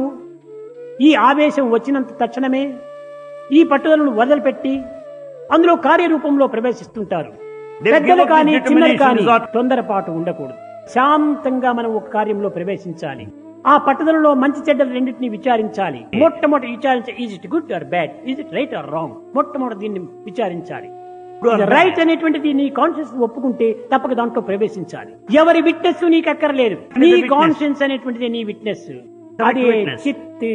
[SPEAKER 1] ఈ ఆవేశం వచ్చినంత తక్షణమే ఈ పట్టుదలను వదిలిపెట్టి అందులో కార్యరూపంలో ప్రవేశిస్తుంటారు
[SPEAKER 2] They
[SPEAKER 1] పెద్దలు
[SPEAKER 2] give up
[SPEAKER 1] కానీ
[SPEAKER 2] with
[SPEAKER 1] చిన్నలు
[SPEAKER 2] determination
[SPEAKER 1] కానీ
[SPEAKER 2] resort.
[SPEAKER 1] తొందరపాటు ఉండకూడదు శాంతంగా మనం ఒక కార్యంలో ప్రవేశించాలి ఆ పట్టుదలలో మంచి చెడ్డలు రెండింటిని విచారించాలి మొట్టమొదటి విచారించ is it good or bad is it right or wrong మొట్టమొదటి దీన్ని విచారించాలి
[SPEAKER 2] Good or bad.
[SPEAKER 1] రైట్ అనేటువంటిది నీ కాన్షియస్ ఒప్పుకుంటే తప్పక దాంట్లో ప్రవేశించాలి ఎవరి విట్నెస్ నీకు అక్కర్లేదు నీ
[SPEAKER 2] witness.
[SPEAKER 1] కాన్షియన్స్ అనేటువంటిది నీ విట్నెస్ అదే
[SPEAKER 2] witness.
[SPEAKER 1] చిత్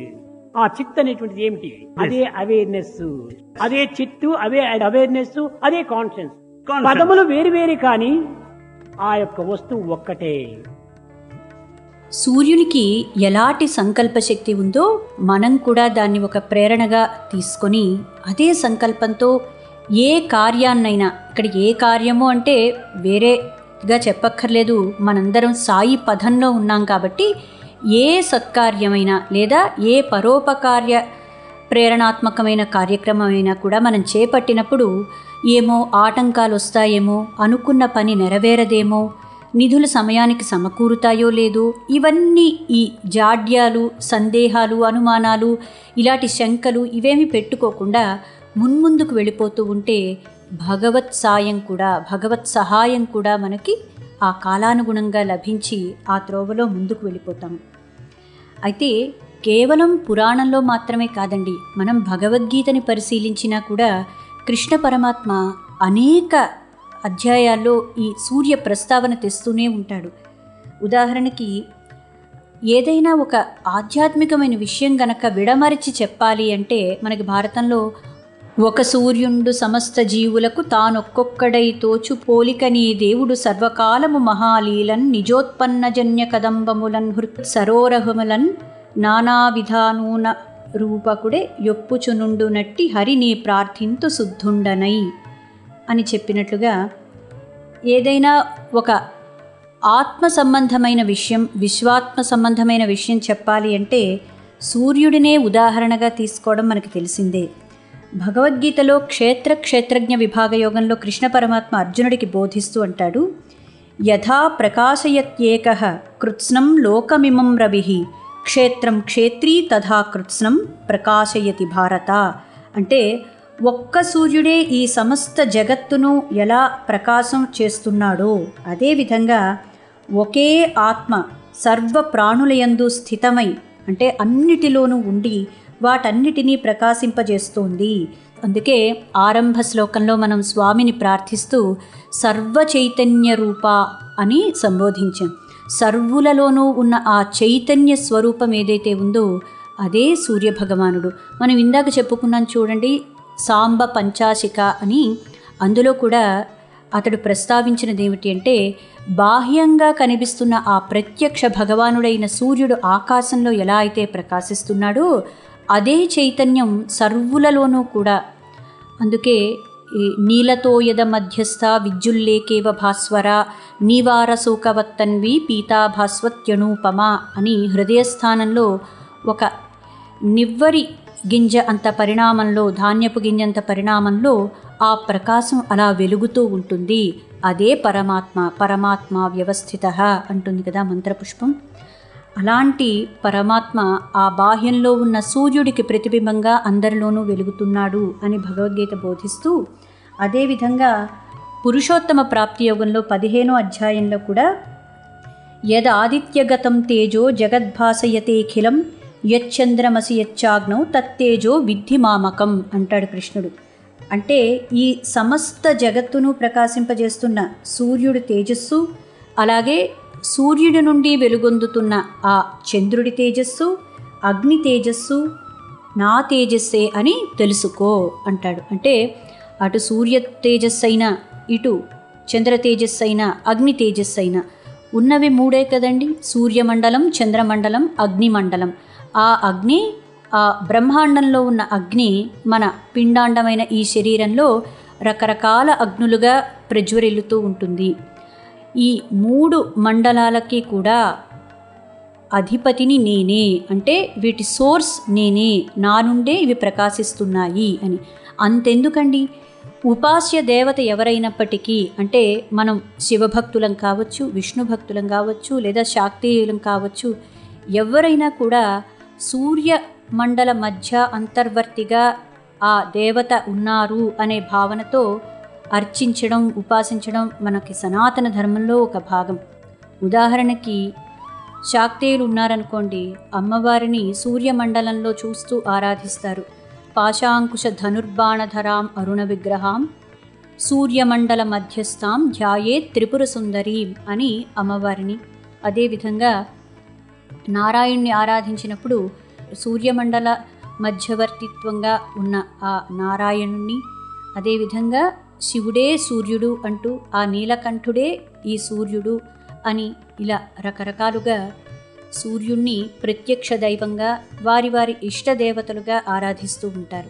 [SPEAKER 1] ఆ చిత్ అనేటువంటిది ఏమిటి అదే అవేర్నెస్ అదే చిత్తు అవే అవేర్నెస్ అదే కాన్షియన్స్
[SPEAKER 2] Conscience.
[SPEAKER 1] పదములు వేరు వేరు కానీ ఆ యొక్క వస్తువు ఒక్కటే
[SPEAKER 6] సూర్యునికి ఎలాంటి సంకల్ప శక్తి ఉందో మనం కూడా దాన్ని ఒక ప్రేరణగా తీసుకొని అదే సంకల్పంతో ఏ కార్యాన్నైనా ఇక్కడ ఏ కార్యము అంటే వేరేగా చెప్పక్కర్లేదు మనందరం సాయి పదంలో ఉన్నాం కాబట్టి ఏ సత్కార్యమైనా లేదా ఏ పరోపకార్య ప్రేరణాత్మకమైన కార్యక్రమమైనా కూడా మనం చేపట్టినప్పుడు ఏమో ఆటంకాలు వస్తాయేమో అనుకున్న పని నెరవేరదేమో నిధులు సమయానికి సమకూరుతాయో లేదో ఇవన్నీ ఈ జాడ్యాలు సందేహాలు అనుమానాలు ఇలాంటి శంకలు ఇవేమి పెట్టుకోకుండా మున్ముందుకు వెళ్ళిపోతూ ఉంటే భగవత్ సాయం కూడా భగవత్ సహాయం కూడా మనకి ఆ కాలానుగుణంగా లభించి ఆ త్రోవలో ముందుకు వెళ్ళిపోతాం అయితే కేవలం పురాణంలో మాత్రమే కాదండి మనం భగవద్గీతని పరిశీలించినా కూడా కృష్ణ పరమాత్మ అనేక అధ్యాయాల్లో ఈ సూర్య ప్రస్తావన తెస్తూనే ఉంటాడు ఉదాహరణకి ఏదైనా ఒక ఆధ్యాత్మికమైన విషయం గనక విడమరిచి చెప్పాలి అంటే మనకి భారతంలో ఒక సూర్యుండు సమస్త జీవులకు తానొక్కొక్కడై తోచు పోలికని దేవుడు సర్వకాలము మహాలీలన్ నిజోత్పన్నజన్య కదంబములన్ హృత్ సరోరహములన్ నానా విధానూన రూపకుడే యొప్పుచునుండు నట్టి హరిని ప్రార్థింతు శుద్ధుండనై అని చెప్పినట్లుగా ఏదైనా ఒక ఆత్మ సంబంధమైన విషయం విశ్వాత్మ సంబంధమైన విషయం చెప్పాలి అంటే సూర్యుడినే ఉదాహరణగా తీసుకోవడం మనకు తెలిసిందే భగవద్గీతలో క్షేత్ర క్షేత్రజ్ఞ విభాగ యోగంలో కృష్ణ పరమాత్మ అర్జునుడికి బోధిస్తూ అంటాడు యథా ప్రకాశయత్యేక కృత్స్నం లోకమిమం రవి క్షేత్రం క్షేత్రీ తథా కృత్స్నం ప్రకాశయతి భారత అంటే ఒక్క సూర్యుడే ఈ సమస్త జగత్తును ఎలా ప్రకాశం చేస్తున్నాడో అదేవిధంగా ఒకే ఆత్మ సర్వ ప్రాణులయందు స్థితమై అంటే అన్నిటిలోనూ ఉండి వాటన్నిటినీ ప్రకాశింపజేస్తోంది అందుకే ఆరంభ శ్లోకంలో మనం స్వామిని ప్రార్థిస్తూ సర్వ చైతన్య రూప అని సంబోధించాం సర్వులలోనూ ఉన్న ఆ చైతన్య స్వరూపం ఏదైతే ఉందో అదే సూర్యభగవానుడు మనం ఇందాక చెప్పుకున్నాం చూడండి సాంబ పంచాశిక అని అందులో కూడా అతడు ప్రస్తావించినది ఏమిటి అంటే బాహ్యంగా కనిపిస్తున్న ఆ ప్రత్యక్ష భగవానుడైన సూర్యుడు ఆకాశంలో ఎలా అయితే ప్రకాశిస్తున్నాడో అదే చైతన్యం సర్వులలోనూ కూడా అందుకే ఈ నీలతోయద మధ్యస్థ విద్యుల్లేకేవ భాస్వర నీవార శోకవత్తన్వి పీతాభాస్వత్యనూపమ అని హృదయస్థానంలో ఒక నివ్వరి గింజ అంత పరిణామంలో ధాన్యపు గింజంత పరిణామంలో ఆ ప్రకాశం అలా వెలుగుతూ ఉంటుంది అదే పరమాత్మ పరమాత్మ వ్యవస్థిత అంటుంది కదా మంత్రపుష్పం అలాంటి పరమాత్మ ఆ బాహ్యంలో ఉన్న సూర్యుడికి ప్రతిబింబంగా అందరిలోనూ వెలుగుతున్నాడు అని భగవద్గీత బోధిస్తూ అదేవిధంగా పురుషోత్తమ ప్రాప్తి యోగంలో పదిహేనో అధ్యాయంలో కూడా యదాదిత్యగతం తేజో జగద్భాసయతేఖిలం యచ్చంద్రమసి యచ్చాగ్నౌ తత్తేజో విద్ధి మామకం అంటాడు కృష్ణుడు అంటే ఈ సమస్త జగత్తును ప్రకాశింపజేస్తున్న సూర్యుడి తేజస్సు అలాగే సూర్యుడి నుండి వెలుగొందుతున్న ఆ చంద్రుడి తేజస్సు అగ్ని తేజస్సు నా తేజస్సే అని తెలుసుకో అంటాడు అంటే అటు సూర్య తేజస్సు అయినా ఇటు చంద్ర తేజస్సు అయినా అగ్ని తేజస్సు అయినా ఉన్నవి మూడే కదండి సూర్యమండలం చంద్రమండలం అగ్నిమండలం ఆ అగ్ని ఆ బ్రహ్మాండంలో ఉన్న అగ్ని మన పిండాండమైన ఈ శరీరంలో రకరకాల అగ్నులుగా ప్రజ్వరిల్లుతూ ఉంటుంది ఈ మూడు మండలాలకి కూడా అధిపతిని నేనే అంటే వీటి సోర్స్ నేనే నా నుండే ఇవి ప్రకాశిస్తున్నాయి అని అంతెందుకండి ఉపాస్య దేవత ఎవరైనప్పటికీ అంటే మనం శివభక్తులం కావచ్చు విష్ణు భక్తులం కావచ్చు లేదా శాక్తీయులం కావచ్చు ఎవరైనా కూడా సూర్య మండల మధ్య అంతర్వర్తిగా ఆ దేవత ఉన్నారు అనే భావనతో అర్చించడం ఉపాసించడం మనకి సనాతన ధర్మంలో ఒక భాగం ఉదాహరణకి శాక్తేయులు ఉన్నారనుకోండి అమ్మవారిని సూర్యమండలంలో చూస్తూ ఆరాధిస్తారు పాశాంకుశ ధనుర్బాణధరాం అరుణ విగ్రహాం సూర్యమండల మధ్యస్థాం ధ్యాయే త్రిపుర సుందరీం అని అమ్మవారిని అదేవిధంగా నారాయణ్ణి ఆరాధించినప్పుడు సూర్యమండల మధ్యవర్తిత్వంగా ఉన్న ఆ నారాయణుణ్ణి అదేవిధంగా శివుడే సూర్యుడు అంటూ ఆ నీలకంఠుడే ఈ సూర్యుడు అని ఇలా రకరకాలుగా సూర్యుణ్ణి ప్రత్యక్ష దైవంగా వారి వారి ఇష్ట దేవతలుగా ఆరాధిస్తూ ఉంటారు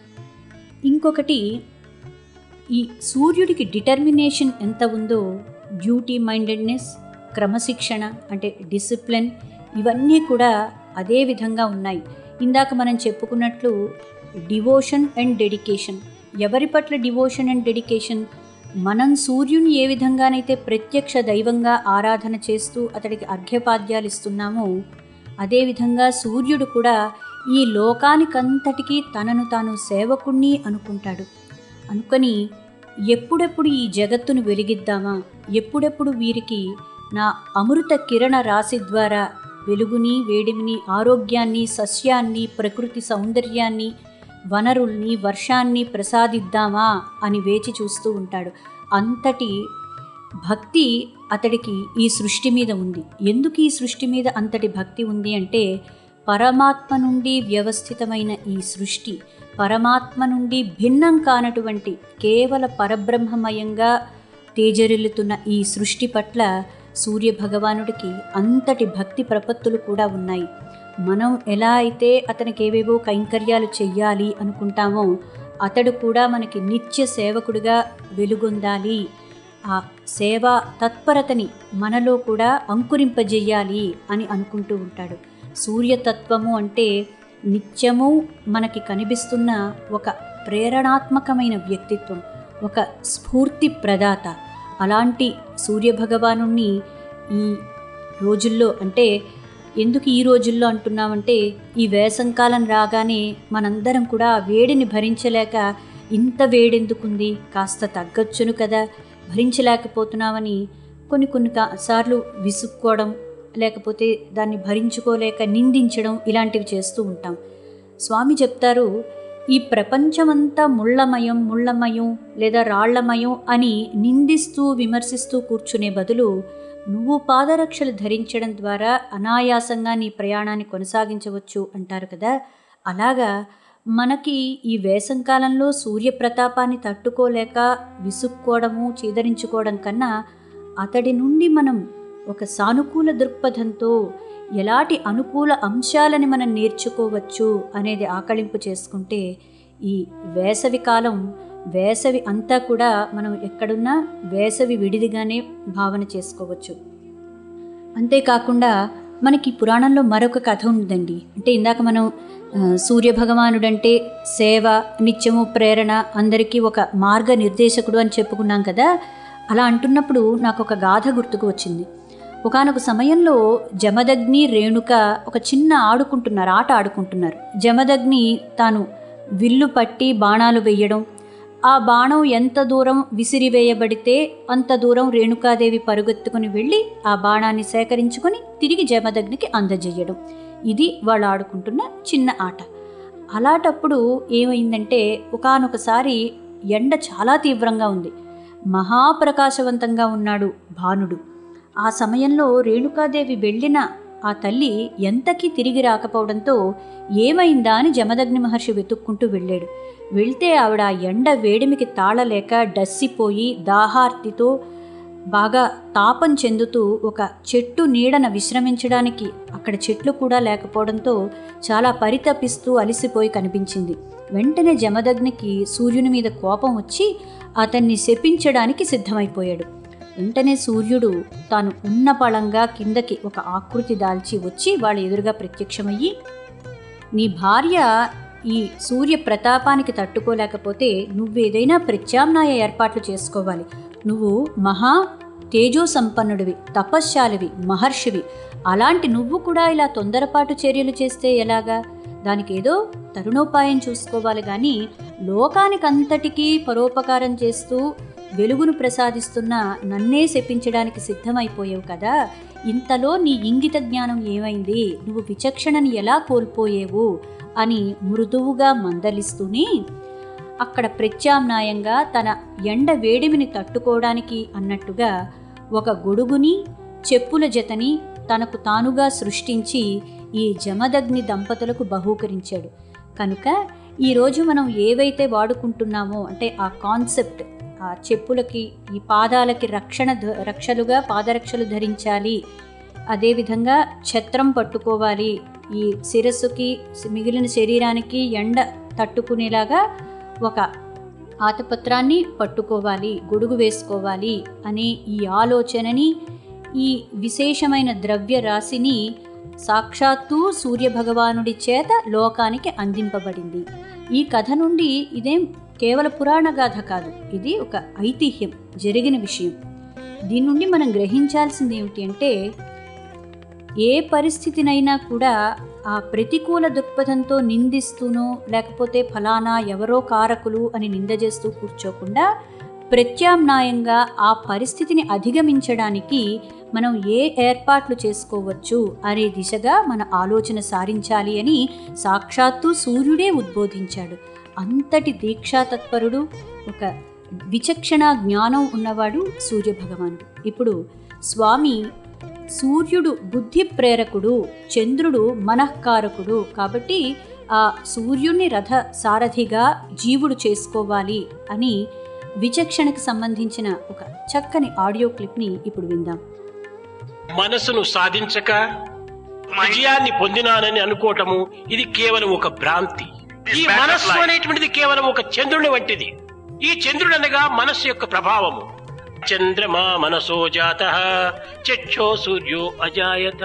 [SPEAKER 6] ఇంకొకటి ఈ సూర్యుడికి డిటర్మినేషన్ ఎంత ఉందో డ్యూటీ మైండెడ్నెస్ క్రమశిక్షణ అంటే డిసిప్లిన్ ఇవన్నీ కూడా అదే విధంగా ఉన్నాయి ఇందాక మనం చెప్పుకున్నట్లు డివోషన్ అండ్ డెడికేషన్ ఎవరి పట్ల డివోషన్ అండ్ డెడికేషన్ మనం సూర్యుని ఏ విధంగానైతే ప్రత్యక్ష దైవంగా ఆరాధన చేస్తూ అతడికి అర్ఘ్యపాద్యాలు ఇస్తున్నామో అదేవిధంగా సూర్యుడు కూడా ఈ లోకానికంతటికీ తనను తాను సేవకుణ్ణి అనుకుంటాడు అనుకొని ఎప్పుడెప్పుడు ఈ జగత్తును వెలిగిద్దామా ఎప్పుడెప్పుడు వీరికి నా అమృత కిరణ రాశి ద్వారా వెలుగుని వేడిమిని ఆరోగ్యాన్ని సస్యాన్ని ప్రకృతి సౌందర్యాన్ని వనరుల్ని వర్షాన్ని ప్రసాదిద్దామా అని వేచి చూస్తూ ఉంటాడు అంతటి భక్తి అతడికి ఈ సృష్టి మీద ఉంది ఎందుకు ఈ సృష్టి మీద అంతటి భక్తి ఉంది అంటే పరమాత్మ నుండి వ్యవస్థితమైన ఈ సృష్టి పరమాత్మ నుండి భిన్నం కానటువంటి కేవల పరబ్రహ్మమయంగా తేజరిల్లుతున్న ఈ సృష్టి పట్ల సూర్య భగవానుడికి అంతటి భక్తి ప్రపత్తులు కూడా ఉన్నాయి మనం ఎలా అయితే అతనికి ఏవేవో కైంకర్యాలు చెయ్యాలి అనుకుంటామో అతడు కూడా మనకి నిత్య సేవకుడిగా వెలుగొందాలి ఆ సేవా తత్పరతని మనలో కూడా అంకురింపజేయాలి అని అనుకుంటూ ఉంటాడు సూర్యతత్వము అంటే నిత్యము మనకి కనిపిస్తున్న ఒక ప్రేరణాత్మకమైన వ్యక్తిత్వం ఒక స్ఫూర్తి ప్రదాత అలాంటి సూర్యభగవాను ఈ రోజుల్లో అంటే ఎందుకు ఈ రోజుల్లో అంటున్నామంటే ఈ వేసంకాలం రాగానే మనందరం కూడా ఆ వేడిని భరించలేక ఇంత వేడెందుకుంది కాస్త తగ్గొచ్చును కదా భరించలేకపోతున్నామని కొన్ని కొన్ని కా- సార్లు విసుక్కోవడం లేకపోతే దాన్ని భరించుకోలేక నిందించడం ఇలాంటివి చేస్తూ ఉంటాం స్వామి చెప్తారు ఈ ప్రపంచమంతా ముళ్ళమయం ముళ్ళమయం లేదా రాళ్లమయం అని నిందిస్తూ విమర్శిస్తూ కూర్చునే బదులు నువ్వు పాదరక్షలు ధరించడం ద్వారా అనాయాసంగా నీ ప్రయాణాన్ని కొనసాగించవచ్చు అంటారు కదా అలాగా మనకి ఈ వేసంకాలంలో సూర్యప్రతాపాన్ని తట్టుకోలేక విసుక్కోవడము చీదరించుకోవడం కన్నా అతడి నుండి మనం ఒక సానుకూల దృక్పథంతో ఎలాంటి అనుకూల అంశాలని మనం నేర్చుకోవచ్చు అనేది ఆకళింపు చేసుకుంటే ఈ వేసవి కాలం వేసవి అంతా కూడా మనం ఎక్కడున్నా వేసవి విడిదిగానే భావన చేసుకోవచ్చు అంతేకాకుండా మనకి పురాణంలో మరొక కథ ఉందండి అంటే ఇందాక మనం ఆ, సూర్య భగవానుడంటే సేవ నిత్యము ప్రేరణ అందరికీ ఒక మార్గ నిర్దేశకుడు అని చెప్పుకున్నాం కదా అలా అంటున్నప్పుడు నాకు ఒక గాథ గుర్తుకు వచ్చింది ఒకానొక సమయంలో జమదగ్ని రేణుక ఒక చిన్న ఆడుకుంటున్నారు ఆట ఆడుకుంటున్నారు జమదగ్ని తాను విల్లు పట్టి బాణాలు వేయడం ఆ బాణం ఎంత దూరం విసిరివేయబడితే అంత దూరం రేణుకాదేవి పరుగెత్తుకుని వెళ్ళి ఆ బాణాన్ని సేకరించుకొని తిరిగి జమదగ్నికి అందజేయడం ఇది వాళ్ళు ఆడుకుంటున్న చిన్న ఆట అలాంటప్పుడు ఏమైందంటే ఒకానొకసారి ఎండ చాలా తీవ్రంగా ఉంది మహాప్రకాశవంతంగా ఉన్నాడు భానుడు ఆ సమయంలో రేణుకాదేవి వెళ్ళిన ఆ తల్లి ఎంతకీ తిరిగి రాకపోవడంతో ఏమైందా అని జమదగ్ని మహర్షి వెతుక్కుంటూ వెళ్ళాడు వెళ్తే ఆవిడ ఆ ఎండ వేడిమికి తాళలేక డస్సిపోయి దాహార్తితో బాగా తాపం చెందుతూ ఒక చెట్టు నీడన విశ్రమించడానికి అక్కడ చెట్లు కూడా లేకపోవడంతో చాలా పరితపిస్తూ అలిసిపోయి కనిపించింది వెంటనే జమదగ్నికి సూర్యుని మీద కోపం వచ్చి అతన్ని శపించడానికి సిద్ధమైపోయాడు వెంటనే సూర్యుడు తాను ఉన్న పళంగా కిందకి ఒక ఆకృతి దాల్చి వచ్చి వాళ్ళ ఎదురుగా ప్రత్యక్షమయ్యి నీ భార్య ఈ సూర్య ప్రతాపానికి తట్టుకోలేకపోతే నువ్వేదైనా ప్రత్యామ్నాయ ఏర్పాట్లు చేసుకోవాలి నువ్వు మహా తేజో సంపన్నుడివి తపశ్శాలివి మహర్షివి అలాంటి నువ్వు కూడా ఇలా తొందరపాటు చర్యలు చేస్తే ఎలాగా దానికి ఏదో తరుణోపాయం చూసుకోవాలి కానీ లోకానికంతటికీ పరోపకారం చేస్తూ వెలుగును ప్రసాదిస్తున్న నన్నే శపించడానికి సిద్ధమైపోయావు కదా ఇంతలో నీ ఇంగిత జ్ఞానం ఏమైంది నువ్వు విచక్షణని ఎలా కోల్పోయేవు అని మృదువుగా మందలిస్తూనే అక్కడ ప్రత్యామ్నాయంగా తన ఎండ వేడిమిని తట్టుకోవడానికి అన్నట్టుగా ఒక గొడుగుని చెప్పుల జతని తనకు తానుగా సృష్టించి ఈ జమదగ్ని దంపతులకు బహూకరించాడు కనుక ఈరోజు మనం ఏవైతే వాడుకుంటున్నామో అంటే ఆ కాన్సెప్ట్ ఆ చెప్పులకి ఈ పాదాలకి రక్షణ ధ- రక్షలుగా పాదరక్షలు ధరించాలి అదేవిధంగా ఛత్రం పట్టుకోవాలి ఈ శిరస్సుకి మిగిలిన శరీరానికి ఎండ తట్టుకునేలాగా ఒక ఆతపత్రాన్ని పట్టుకోవాలి గొడుగు వేసుకోవాలి అనే ఈ ఆలోచనని ఈ విశేషమైన ద్రవ్య రాశిని సాక్షాత్తు సూర్యభగవానుడి చేత లోకానికి అందింపబడింది ఈ కథ నుండి ఇదేం కేవల పురాణ గాథ కాదు ఇది ఒక ఐతిహ్యం జరిగిన విషయం దీని నుండి మనం గ్రహించాల్సింది ఏమిటి అంటే ఏ పరిస్థితినైనా కూడా ఆ ప్రతికూల దృక్పథంతో నిందిస్తూనో లేకపోతే ఫలానా ఎవరో కారకులు అని నింద చేస్తూ కూర్చోకుండా ప్రత్యామ్నాయంగా ఆ పరిస్థితిని అధిగమించడానికి మనం ఏ ఏర్పాట్లు చేసుకోవచ్చు అనే దిశగా మన ఆలోచన సారించాలి అని సాక్షాత్తు సూర్యుడే ఉద్బోధించాడు అంతటి దీక్షా తత్పరుడు ఒక విచక్షణ జ్ఞానం ఉన్నవాడు సూర్యభగవానుడు ఇప్పుడు స్వామి సూర్యుడు బుద్ధి ప్రేరకుడు చంద్రుడు మనఃకారకుడు కాబట్టి ఆ సూర్యుని రథ సారథిగా జీవుడు చేసుకోవాలి అని విచక్షణకు సంబంధించిన ఒక చక్కని ఆడియో క్లిప్ని ఇప్పుడు విందాం
[SPEAKER 7] మనసును సాధించక విజయాన్ని పొందినానని అనుకోవటము ఇది కేవలం ఒక భ్రాంతి ఈ మనస్సు అనేటువంటిది కేవలం ఒక చంద్రుని వంటిది ఈ చంద్రుడు అనగా మనస్సు యొక్క ప్రభావము చంద్రమా మనసో జాత చక్షో సూర్యో అజాయత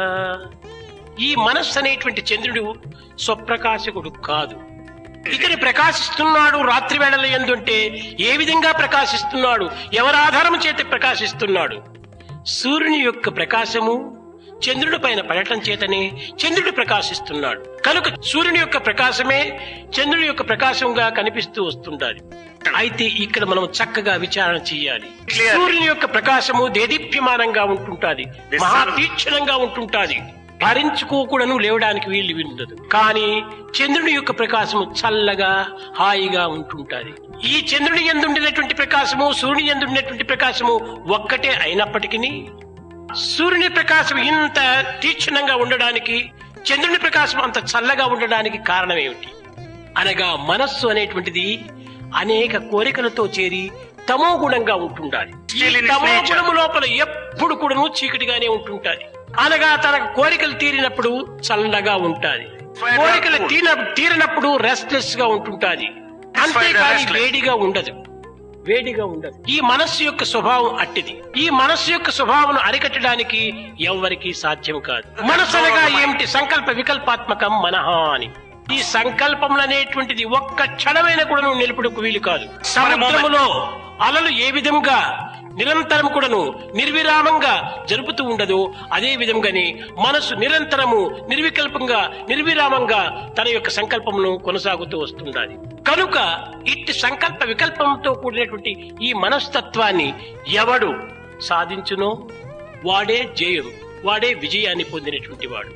[SPEAKER 7] ఈ మనస్సు అనేటువంటి చంద్రుడు స్వప్రకాశకుడు కాదు ఇతని ప్రకాశిస్తున్నాడు రాత్రి వేళల ఎందుంటే ఏ విధంగా ప్రకాశిస్తున్నాడు ఎవరి ఆధారం చేత ప్రకాశిస్తున్నాడు సూర్యుని యొక్క ప్రకాశము చంద్రుడి పైన పడటం చేతనే చంద్రుడు ప్రకాశిస్తున్నాడు కనుక సూర్యుని యొక్క ప్రకాశమే చంద్రుని యొక్క ప్రకాశంగా కనిపిస్తూ వస్తుండాలి అయితే ఇక్కడ మనం చక్కగా విచారణ చేయాలి సూర్యుని యొక్క ప్రకాశము దేదీప్యమానంగా ఉంటుంటాది మహాతీక్షణంగా ఉంటుంటాది భరించుకోకూడను లేవడానికి వీలు ఉండదు కానీ చంద్రుని యొక్క ప్రకాశము చల్లగా హాయిగా ఉంటుంటాది ఈ చంద్రుని ఎందుండినటువంటి ప్రకాశము సూర్యుని ఎందుండినటువంటి ప్రకాశము ఒక్కటే అయినప్పటికీ సూర్యుని ప్రకాశం ఇంత తీక్షణంగా ఉండడానికి చంద్రుని ప్రకాశం అంత చల్లగా ఉండడానికి కారణం ఏమిటి అనగా మనస్సు అనేటువంటిది అనేక కోరికలతో చేరి తమో గుణంగా ఉంటుండాలి ఈ తమో గుణము లోపల ఎప్పుడు కూడాను చీకటిగానే ఉంటుంటాది అనగా తన కోరికలు తీరినప్పుడు చల్లగా ఉంటాది కోరికలు తీర తీరినప్పుడు రెస్ట్లెస్ గా ఉంటుంటాది అంతేకాని వేడిగా ఉండదు వేడిగా ఉండదు ఈ మనస్సు యొక్క స్వభావం అట్టిది ఈ మనస్సు యొక్క స్వభావం అరికట్టడానికి ఎవరికి సాధ్యం కాదు మనస్సు అనగా ఏమిటి సంకల్ప వికల్పాత్మకం మనహ అని ఈ సంకల్పములు అనేటువంటిది ఒక్క క్షణమైన కూడా నువ్వు నిలుపుటకు వీలు కాదు సముద్రములో అలలు ఏ విధంగా నిరంతరం కూడాను నిర్విరామంగా జరుపుతూ ఉండదు అదే విధంగానే మనసు నిరంతరము నిర్వికల్పంగా నిర్విరామంగా తన యొక్క సంకల్పమును కొనసాగుతూ వస్తుండాలి కనుక ఇట్టి సంకల్ప వికల్పంతో కూడినటువంటి ఈ మనస్తత్వాన్ని ఎవడు సాధించునో వాడే జయం వాడే విజయాన్ని పొందినటువంటి వాడు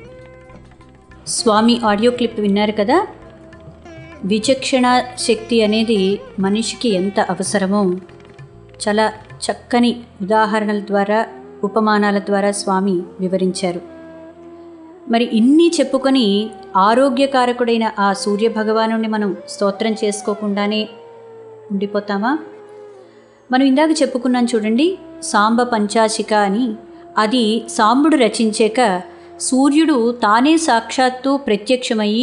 [SPEAKER 6] స్వామి ఆడియో క్లిప్ విన్నారు కదా విచక్షణ శక్తి అనేది మనిషికి ఎంత అవసరమో చాలా చక్కని ఉదాహరణల ద్వారా ఉపమానాల ద్వారా స్వామి వివరించారు మరి ఇన్ని చెప్పుకొని ఆరోగ్యకారకుడైన ఆ సూర్య భగవాను మనం స్తోత్రం చేసుకోకుండానే ఉండిపోతామా మనం ఇందాక చెప్పుకున్నాం చూడండి సాంబ పంచాశిక అని అది సాంబుడు రచించాక సూర్యుడు తానే సాక్షాత్తు ప్రత్యక్షమయ్యి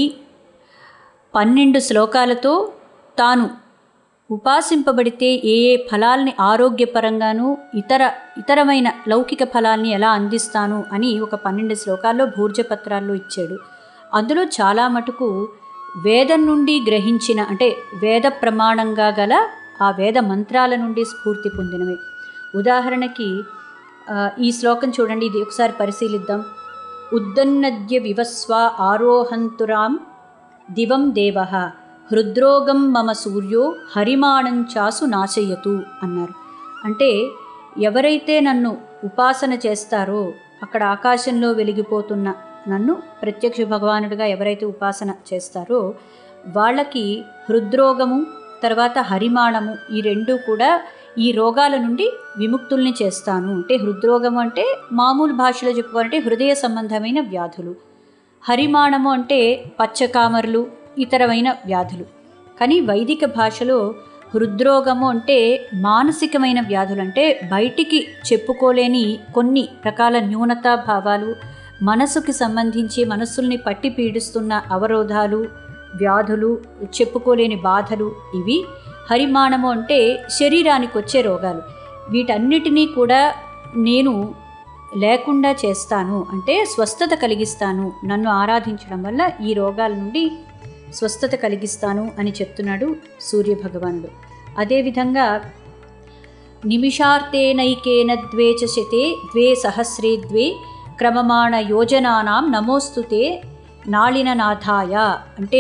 [SPEAKER 6] పన్నెండు శ్లోకాలతో తాను ఉపాసింపబడితే ఏ ఏ ఫలాల్ని ఆరోగ్యపరంగాను ఇతర ఇతరమైన లౌకిక ఫలాల్ని ఎలా అందిస్తాను అని ఒక పన్నెండు శ్లోకాల్లో భూర్జపత్రాల్లో ఇచ్చాడు అందులో చాలా మటుకు వేదం నుండి గ్రహించిన అంటే వేద ప్రమాణంగా గల ఆ వేద మంత్రాల నుండి స్ఫూర్తి పొందినవి ఉదాహరణకి ఆ, ఈ శ్లోకం చూడండి ఇది ఒకసారి పరిశీలిద్దాం ఉద్దన్నద్య వివస్వ ఆరోహంతురాం దివం దేవ హృద్రోగం మమ సూర్యో హరిమాణం చాసు నాశయతు అన్నారు అంటే ఎవరైతే నన్ను ఉపాసన చేస్తారో అక్కడ ఆకాశంలో వెలిగిపోతున్న నన్ను ప్రత్యక్ష భగవానుడిగా ఎవరైతే ఉపాసన చేస్తారో వాళ్ళకి హృద్రోగము తర్వాత హరిమాణము ఈ రెండు కూడా ఈ రోగాల నుండి విముక్తుల్ని చేస్తాను అంటే హృద్రోగము అంటే మామూలు భాషలో చెప్పుకోవాలంటే హృదయ సంబంధమైన వ్యాధులు హరిమాణము అంటే పచ్చకామర్లు ఇతరమైన వ్యాధులు కానీ వైదిక భాషలో హృద్రోగము అంటే మానసికమైన వ్యాధులు అంటే బయటికి చెప్పుకోలేని కొన్ని రకాల న్యూనతా భావాలు మనసుకి సంబంధించి మనస్సుల్ని పట్టి పీడిస్తున్న అవరోధాలు వ్యాధులు చెప్పుకోలేని బాధలు ఇవి హరిమాణము అంటే శరీరానికి వచ్చే రోగాలు వీటన్నిటినీ కూడా నేను లేకుండా చేస్తాను అంటే స్వస్థత కలిగిస్తాను నన్ను ఆరాధించడం వల్ల ఈ రోగాల నుండి స్వస్థత కలిగిస్తాను అని చెప్తున్నాడు సూర్య భగవానుడు అదేవిధంగా నిమిషార్తేనైకేన ద్వే చ శతే ద్వే సహస్రే ద్వే క్రమమాణ యోజనానాం నమోస్తుతే నాళిననాథాయ అంటే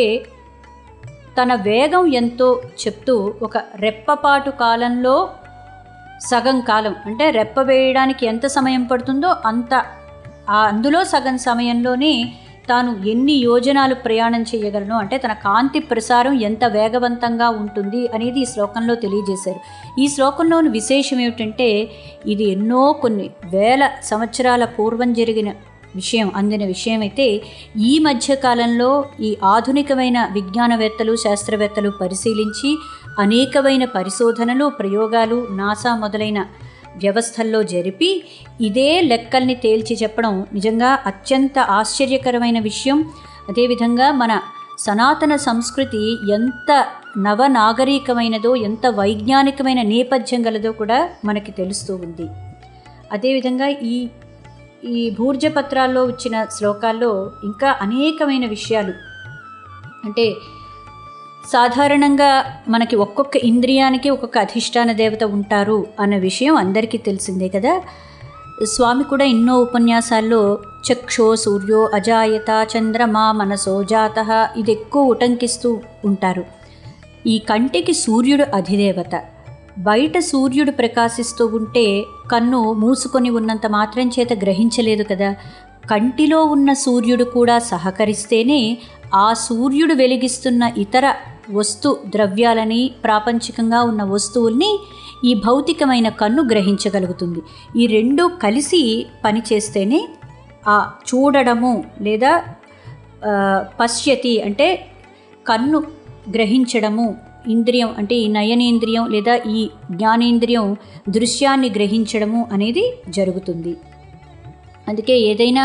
[SPEAKER 6] తన వేగం ఎంతో చెప్తూ ఒక రెప్పపాటు కాలంలో సగం కాలం అంటే రెప్ప వేయడానికి ఎంత సమయం పడుతుందో అంత ఆ అందులో సగం సమయంలోనే తాను ఎన్ని యోజనాలు ప్రయాణం చేయగలను అంటే తన కాంతి ప్రసారం ఎంత వేగవంతంగా ఉంటుంది అనేది ఈ శ్లోకంలో తెలియజేశారు ఈ శ్లోకంలోని విశేషం ఏమిటంటే ఇది ఎన్నో కొన్ని వేల సంవత్సరాల పూర్వం జరిగిన విషయం అందిన విషయం అయితే ఈ మధ్య కాలంలో ఈ ఆధునికమైన విజ్ఞానవేత్తలు శాస్త్రవేత్తలు పరిశీలించి అనేకమైన పరిశోధనలు ప్రయోగాలు నాసా మొదలైన వ్యవస్థల్లో జరిపి ఇదే లెక్కల్ని తేల్చి చెప్పడం నిజంగా అత్యంత ఆశ్చర్యకరమైన విషయం అదేవిధంగా మన సనాతన సంస్కృతి ఎంత నవనాగరికమైనదో ఎంత వైజ్ఞానికమైన నేపథ్యం గలదో కూడా మనకి తెలుస్తూ ఉంది అదేవిధంగా ఈ ఈ భూర్జపత్రాల్లో వచ్చిన శ్లోకాల్లో ఇంకా అనేకమైన విషయాలు అంటే సాధారణంగా మనకి ఒక్కొక్క ఇంద్రియానికి ఒక్కొక్క అధిష్టాన దేవత ఉంటారు అన్న విషయం అందరికీ తెలిసిందే కదా స్వామి కూడా ఎన్నో ఉపన్యాసాల్లో చక్షో సూర్యో అజాయత చంద్రమా మనసో జాత ఇది ఎక్కువ ఉటంకిస్తూ ఉంటారు ఈ కంటికి సూర్యుడు అధిదేవత బయట సూర్యుడు ప్రకాశిస్తూ ఉంటే కన్ను మూసుకొని ఉన్నంత మాత్రం చేత గ్రహించలేదు కదా కంటిలో ఉన్న సూర్యుడు కూడా సహకరిస్తేనే ఆ సూర్యుడు వెలిగిస్తున్న ఇతర వస్తు ద్రవ్యాలని ప్రాపంచికంగా ఉన్న వస్తువుల్ని ఈ భౌతికమైన కన్ను గ్రహించగలుగుతుంది ఈ రెండు కలిసి పనిచేస్తేనే ఆ చూడడము లేదా ఆ, పశ్యతి అంటే కన్ను గ్రహించడము ఇంద్రియం అంటే ఈ నయనేంద్రియం లేదా ఈ జ్ఞానేంద్రియం దృశ్యాన్ని గ్రహించడము అనేది జరుగుతుంది అందుకే ఏదైనా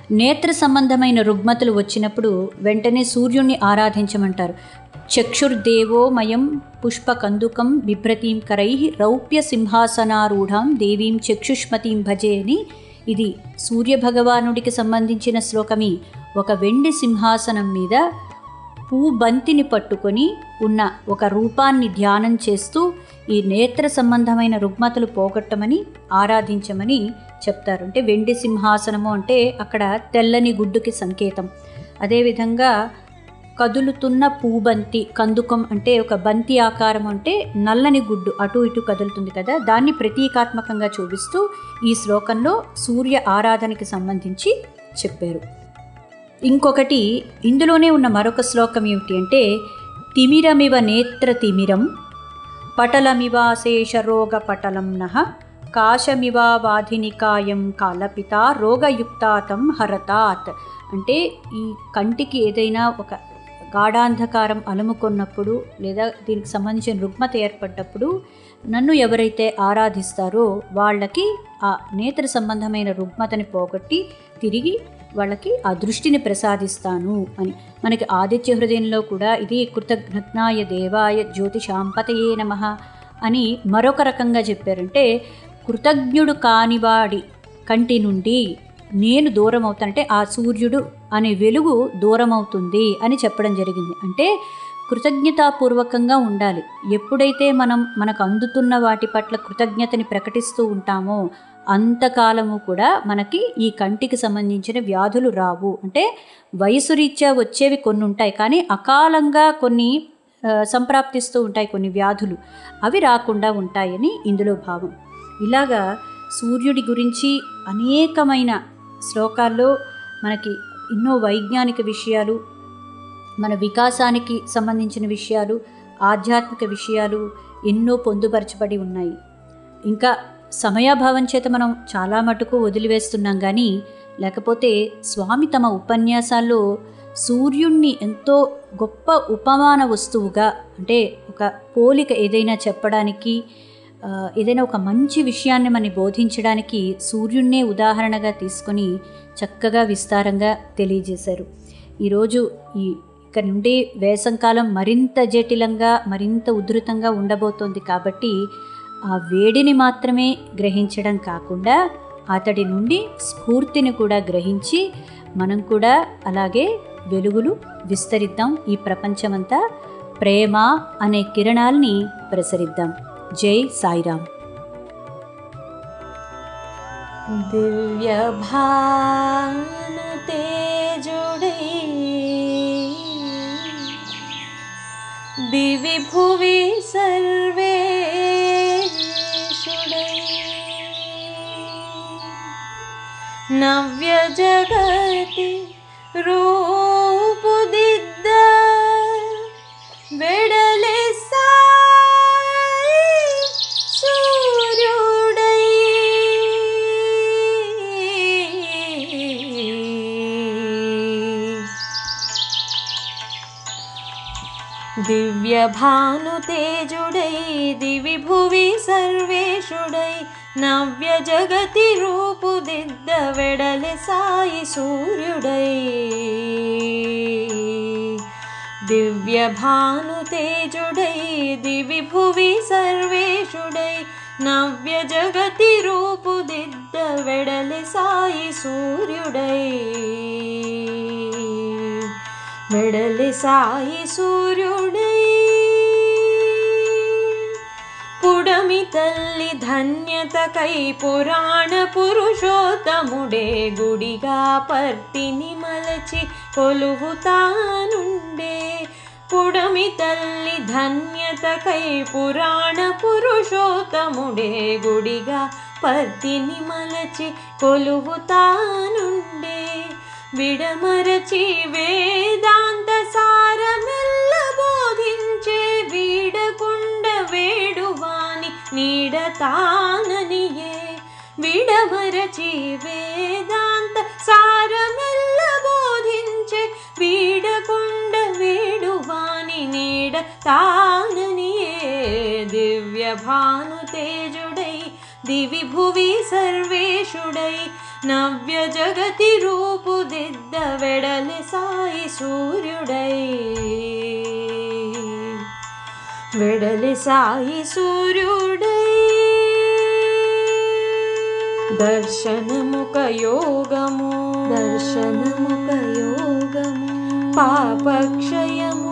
[SPEAKER 6] నేత్ర సంబంధమైన రుగ్మతలు వచ్చినప్పుడు వెంటనే సూర్యుణ్ణి ఆరాధించమంటారు చక్షుర్దేవోమయం పుష్పకందుకం బిభ్రతీం కరై రౌప్య సింహాసనారూఢాం దేవీం చక్షుష్మతీం భజే అని ఇది సూర్యభగవానుడికి సంబంధించిన శ్లోకమి ఒక వెండి సింహాసనం మీద పూబంతిని పట్టుకొని ఉన్న ఒక రూపాన్ని ధ్యానం చేస్తూ ఈ నేత్ర సంబంధమైన రుగ్మతలు పోగొట్టమని ఆరాధించమని చెప్తారు అంటే వెండి సింహాసనము అంటే అక్కడ తెల్లని గుడ్డుకి సంకేతం అదేవిధంగా కదులుతున్న పూబంతి కందుకం అంటే ఒక బంతి ఆకారం అంటే నల్లని గుడ్డు అటు ఇటు కదులుతుంది కదా దాన్ని ప్రతీకాత్మకంగా చూపిస్తూ ఈ శ్లోకంలో సూర్య ఆరాధనకి సంబంధించి చెప్పారు ఇంకొకటి ఇందులోనే ఉన్న మరొక శ్లోకం ఏమిటి అంటే తిమిరమివ నేత్ర తిమిరం పటలమివాశేష రోగ పటలం నహ కాశమివావాధినికాయం కాలపిత రోగయుక్తాతం హరతాత్ అంటే ఈ కంటికి ఏదైనా ఒక గాఢాంధకారం అలుముకున్నప్పుడు లేదా దీనికి సంబంధించిన రుగ్మత ఏర్పడ్డప్పుడు నన్ను ఎవరైతే ఆరాధిస్తారో వాళ్ళకి ఆ నేత్ర సంబంధమైన రుగ్మతని పోగొట్టి తిరిగి వాళ్ళకి ఆ దృష్టిని ప్రసాదిస్తాను అని మనకి ఆదిత్య హృదయంలో కూడా ఇది కృతజ్ఞాయ దేవాయ జ్యోతిషాంపతయే నమ అని మరొక రకంగా చెప్పారంటే కృతజ్ఞుడు కానివాడి కంటి నుండి నేను దూరం అవుతానంటే ఆ సూర్యుడు అనే వెలుగు దూరం అవుతుంది అని చెప్పడం జరిగింది అంటే కృతజ్ఞతాపూర్వకంగా ఉండాలి ఎప్పుడైతే మనం మనకు అందుతున్న వాటి పట్ల కృతజ్ఞతని ప్రకటిస్తూ ఉంటామో అంతకాలము కూడా మనకి ఈ కంటికి సంబంధించిన వ్యాధులు రావు అంటే వయసు రీత్యా వచ్చేవి కొన్ని ఉంటాయి కానీ అకాలంగా కొన్ని ఆ, సంప్రాప్తిస్తూ ఉంటాయి కొన్ని వ్యాధులు అవి రాకుండా ఉంటాయని ఇందులో భావం ఇలాగా సూర్యుడి గురించి అనేకమైన శ్లోకాల్లో మనకి ఎన్నో వైజ్ఞానిక విషయాలు మన వికాసానికి సంబంధించిన విషయాలు ఆధ్యాత్మిక విషయాలు ఎన్నో పొందుపరచబడి ఉన్నాయి ఇంకా సమయాభావం చేత మనం చాలా మటుకు వదిలివేస్తున్నాం కానీ లేకపోతే స్వామి తమ ఉపన్యాసాల్లో సూర్యుణ్ణి ఎంతో గొప్ప ఉపమాన వస్తువుగా అంటే ఒక పోలిక ఏదైనా చెప్పడానికి ఆ, ఏదైనా ఒక మంచి విషయాన్ని మనని బోధించడానికి సూర్యున్నే ఉదాహరణగా తీసుకొని చక్కగా విస్తారంగా తెలియజేశారు ఈరోజు ఈ ఇక్కడ నుండి వేసంకాలం మరింత జటిలంగా మరింత ఉధృతంగా ఉండబోతోంది కాబట్టి ఆ వేడిని మాత్రమే గ్రహించడం కాకుండా అతడి నుండి స్ఫూర్తిని కూడా గ్రహించి మనం కూడా అలాగే వెలుగులు విస్తరిద్దాం ఈ ప్రపంచమంతా ప్రేమ అనే కిరణాల్ని ప్రసరిద్దాం జై సాయిరామ్
[SPEAKER 4] दिव्यभानुतेजुडै दिवि भुवि सर्वेषुडै नव्यजगति रूपुदिद्द వెడలె సాయి సూర్యుడై దివ్యభానుతేజుడై దివి భువి సర్వేషుడై నవ్య జగతి రూపుదిద్ద వెడలె సాయి సూర్యుడై దివ్యభానుతేజుడై దివి భువి సర్వేషుడై నవ్య జగతి రూపుదిద్ద వెడలి సాయి సూర్యుడై వెడలి సాయి సూర్యుడై పుడమి తల్లి ధన్యతకై పురాణ పురుషోత్తముడే గుడిగా పర్తిని మలచి కొలువుతానుండే పుడమి తల్లి ధన్యతకై పురాణ పురుషోత్తముడే గుడిగా పర్తిని మలచి కొలువుతానుండే విడమరచి వేదాంత సారమెల్ల బోధించే వీడకుండ వేడువాని నీడతాననియే విడమరచి వేదాంత సారమెల్ల బోధించే వీడకుండ వేడువాని నీడ తాననియే దివ్య భాను తేజుడై దివి భువి సర్వేషుడై నవ్య జగతి రూపుదిద్ద వెడలి సాయి సూర్యుడై వెడలి సాయి సూర్యుడై దర్శనముక యోగము దర్శనముక యోగము పాపక్షయము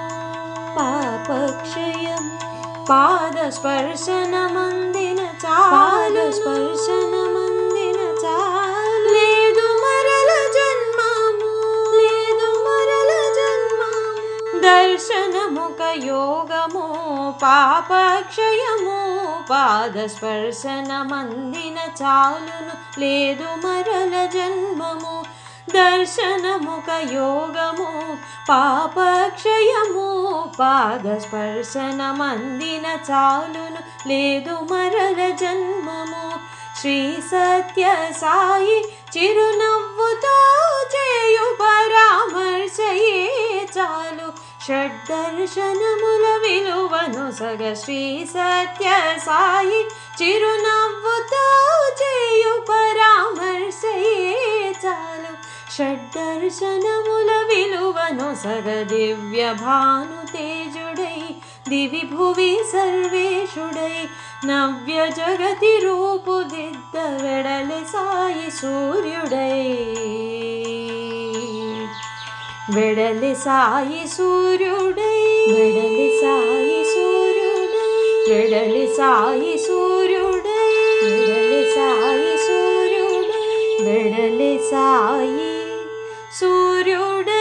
[SPEAKER 4] పాపక్షయము పాద స్పర్శనమందిన చాలు స్పర్శనమందిన చాలు లేదు మరల జన్మము లేదు మరల జన్మము దర్శనముక యోగము పాపక్షయము పాద స్పర్శనమందిన చాలును లేదు మరల జన్మము దర్శనముక యోగము పాపక్షయము పాద స్పర్శనమందిన చాలును లేదు మరల జన్మము శ్రీ సత్య సాయి చిరునవ్వుతో చేయు పరామర్శయే చాలు షడ్దర్శనముల విలువను సగ శ్రీ సత్య సాయి చిరునవ్వుతో చేయు పరామర్శయే చాలు షడ్దర్శనముల విలువను సగ దివ్య భాను తేజుడై దివి భువి సర్వేషుడై నవ్య జగతి రూపుదిద్ద వెడలి సాయి సూర్యుడై వెడలి సాయి సూర్యుడై వెడలి సాయి సూర్యుడై వెడలి సాయి సూర్యుడై వెడలి సాయి సూర్యుడై వెడలి సాయి సూర్యుడై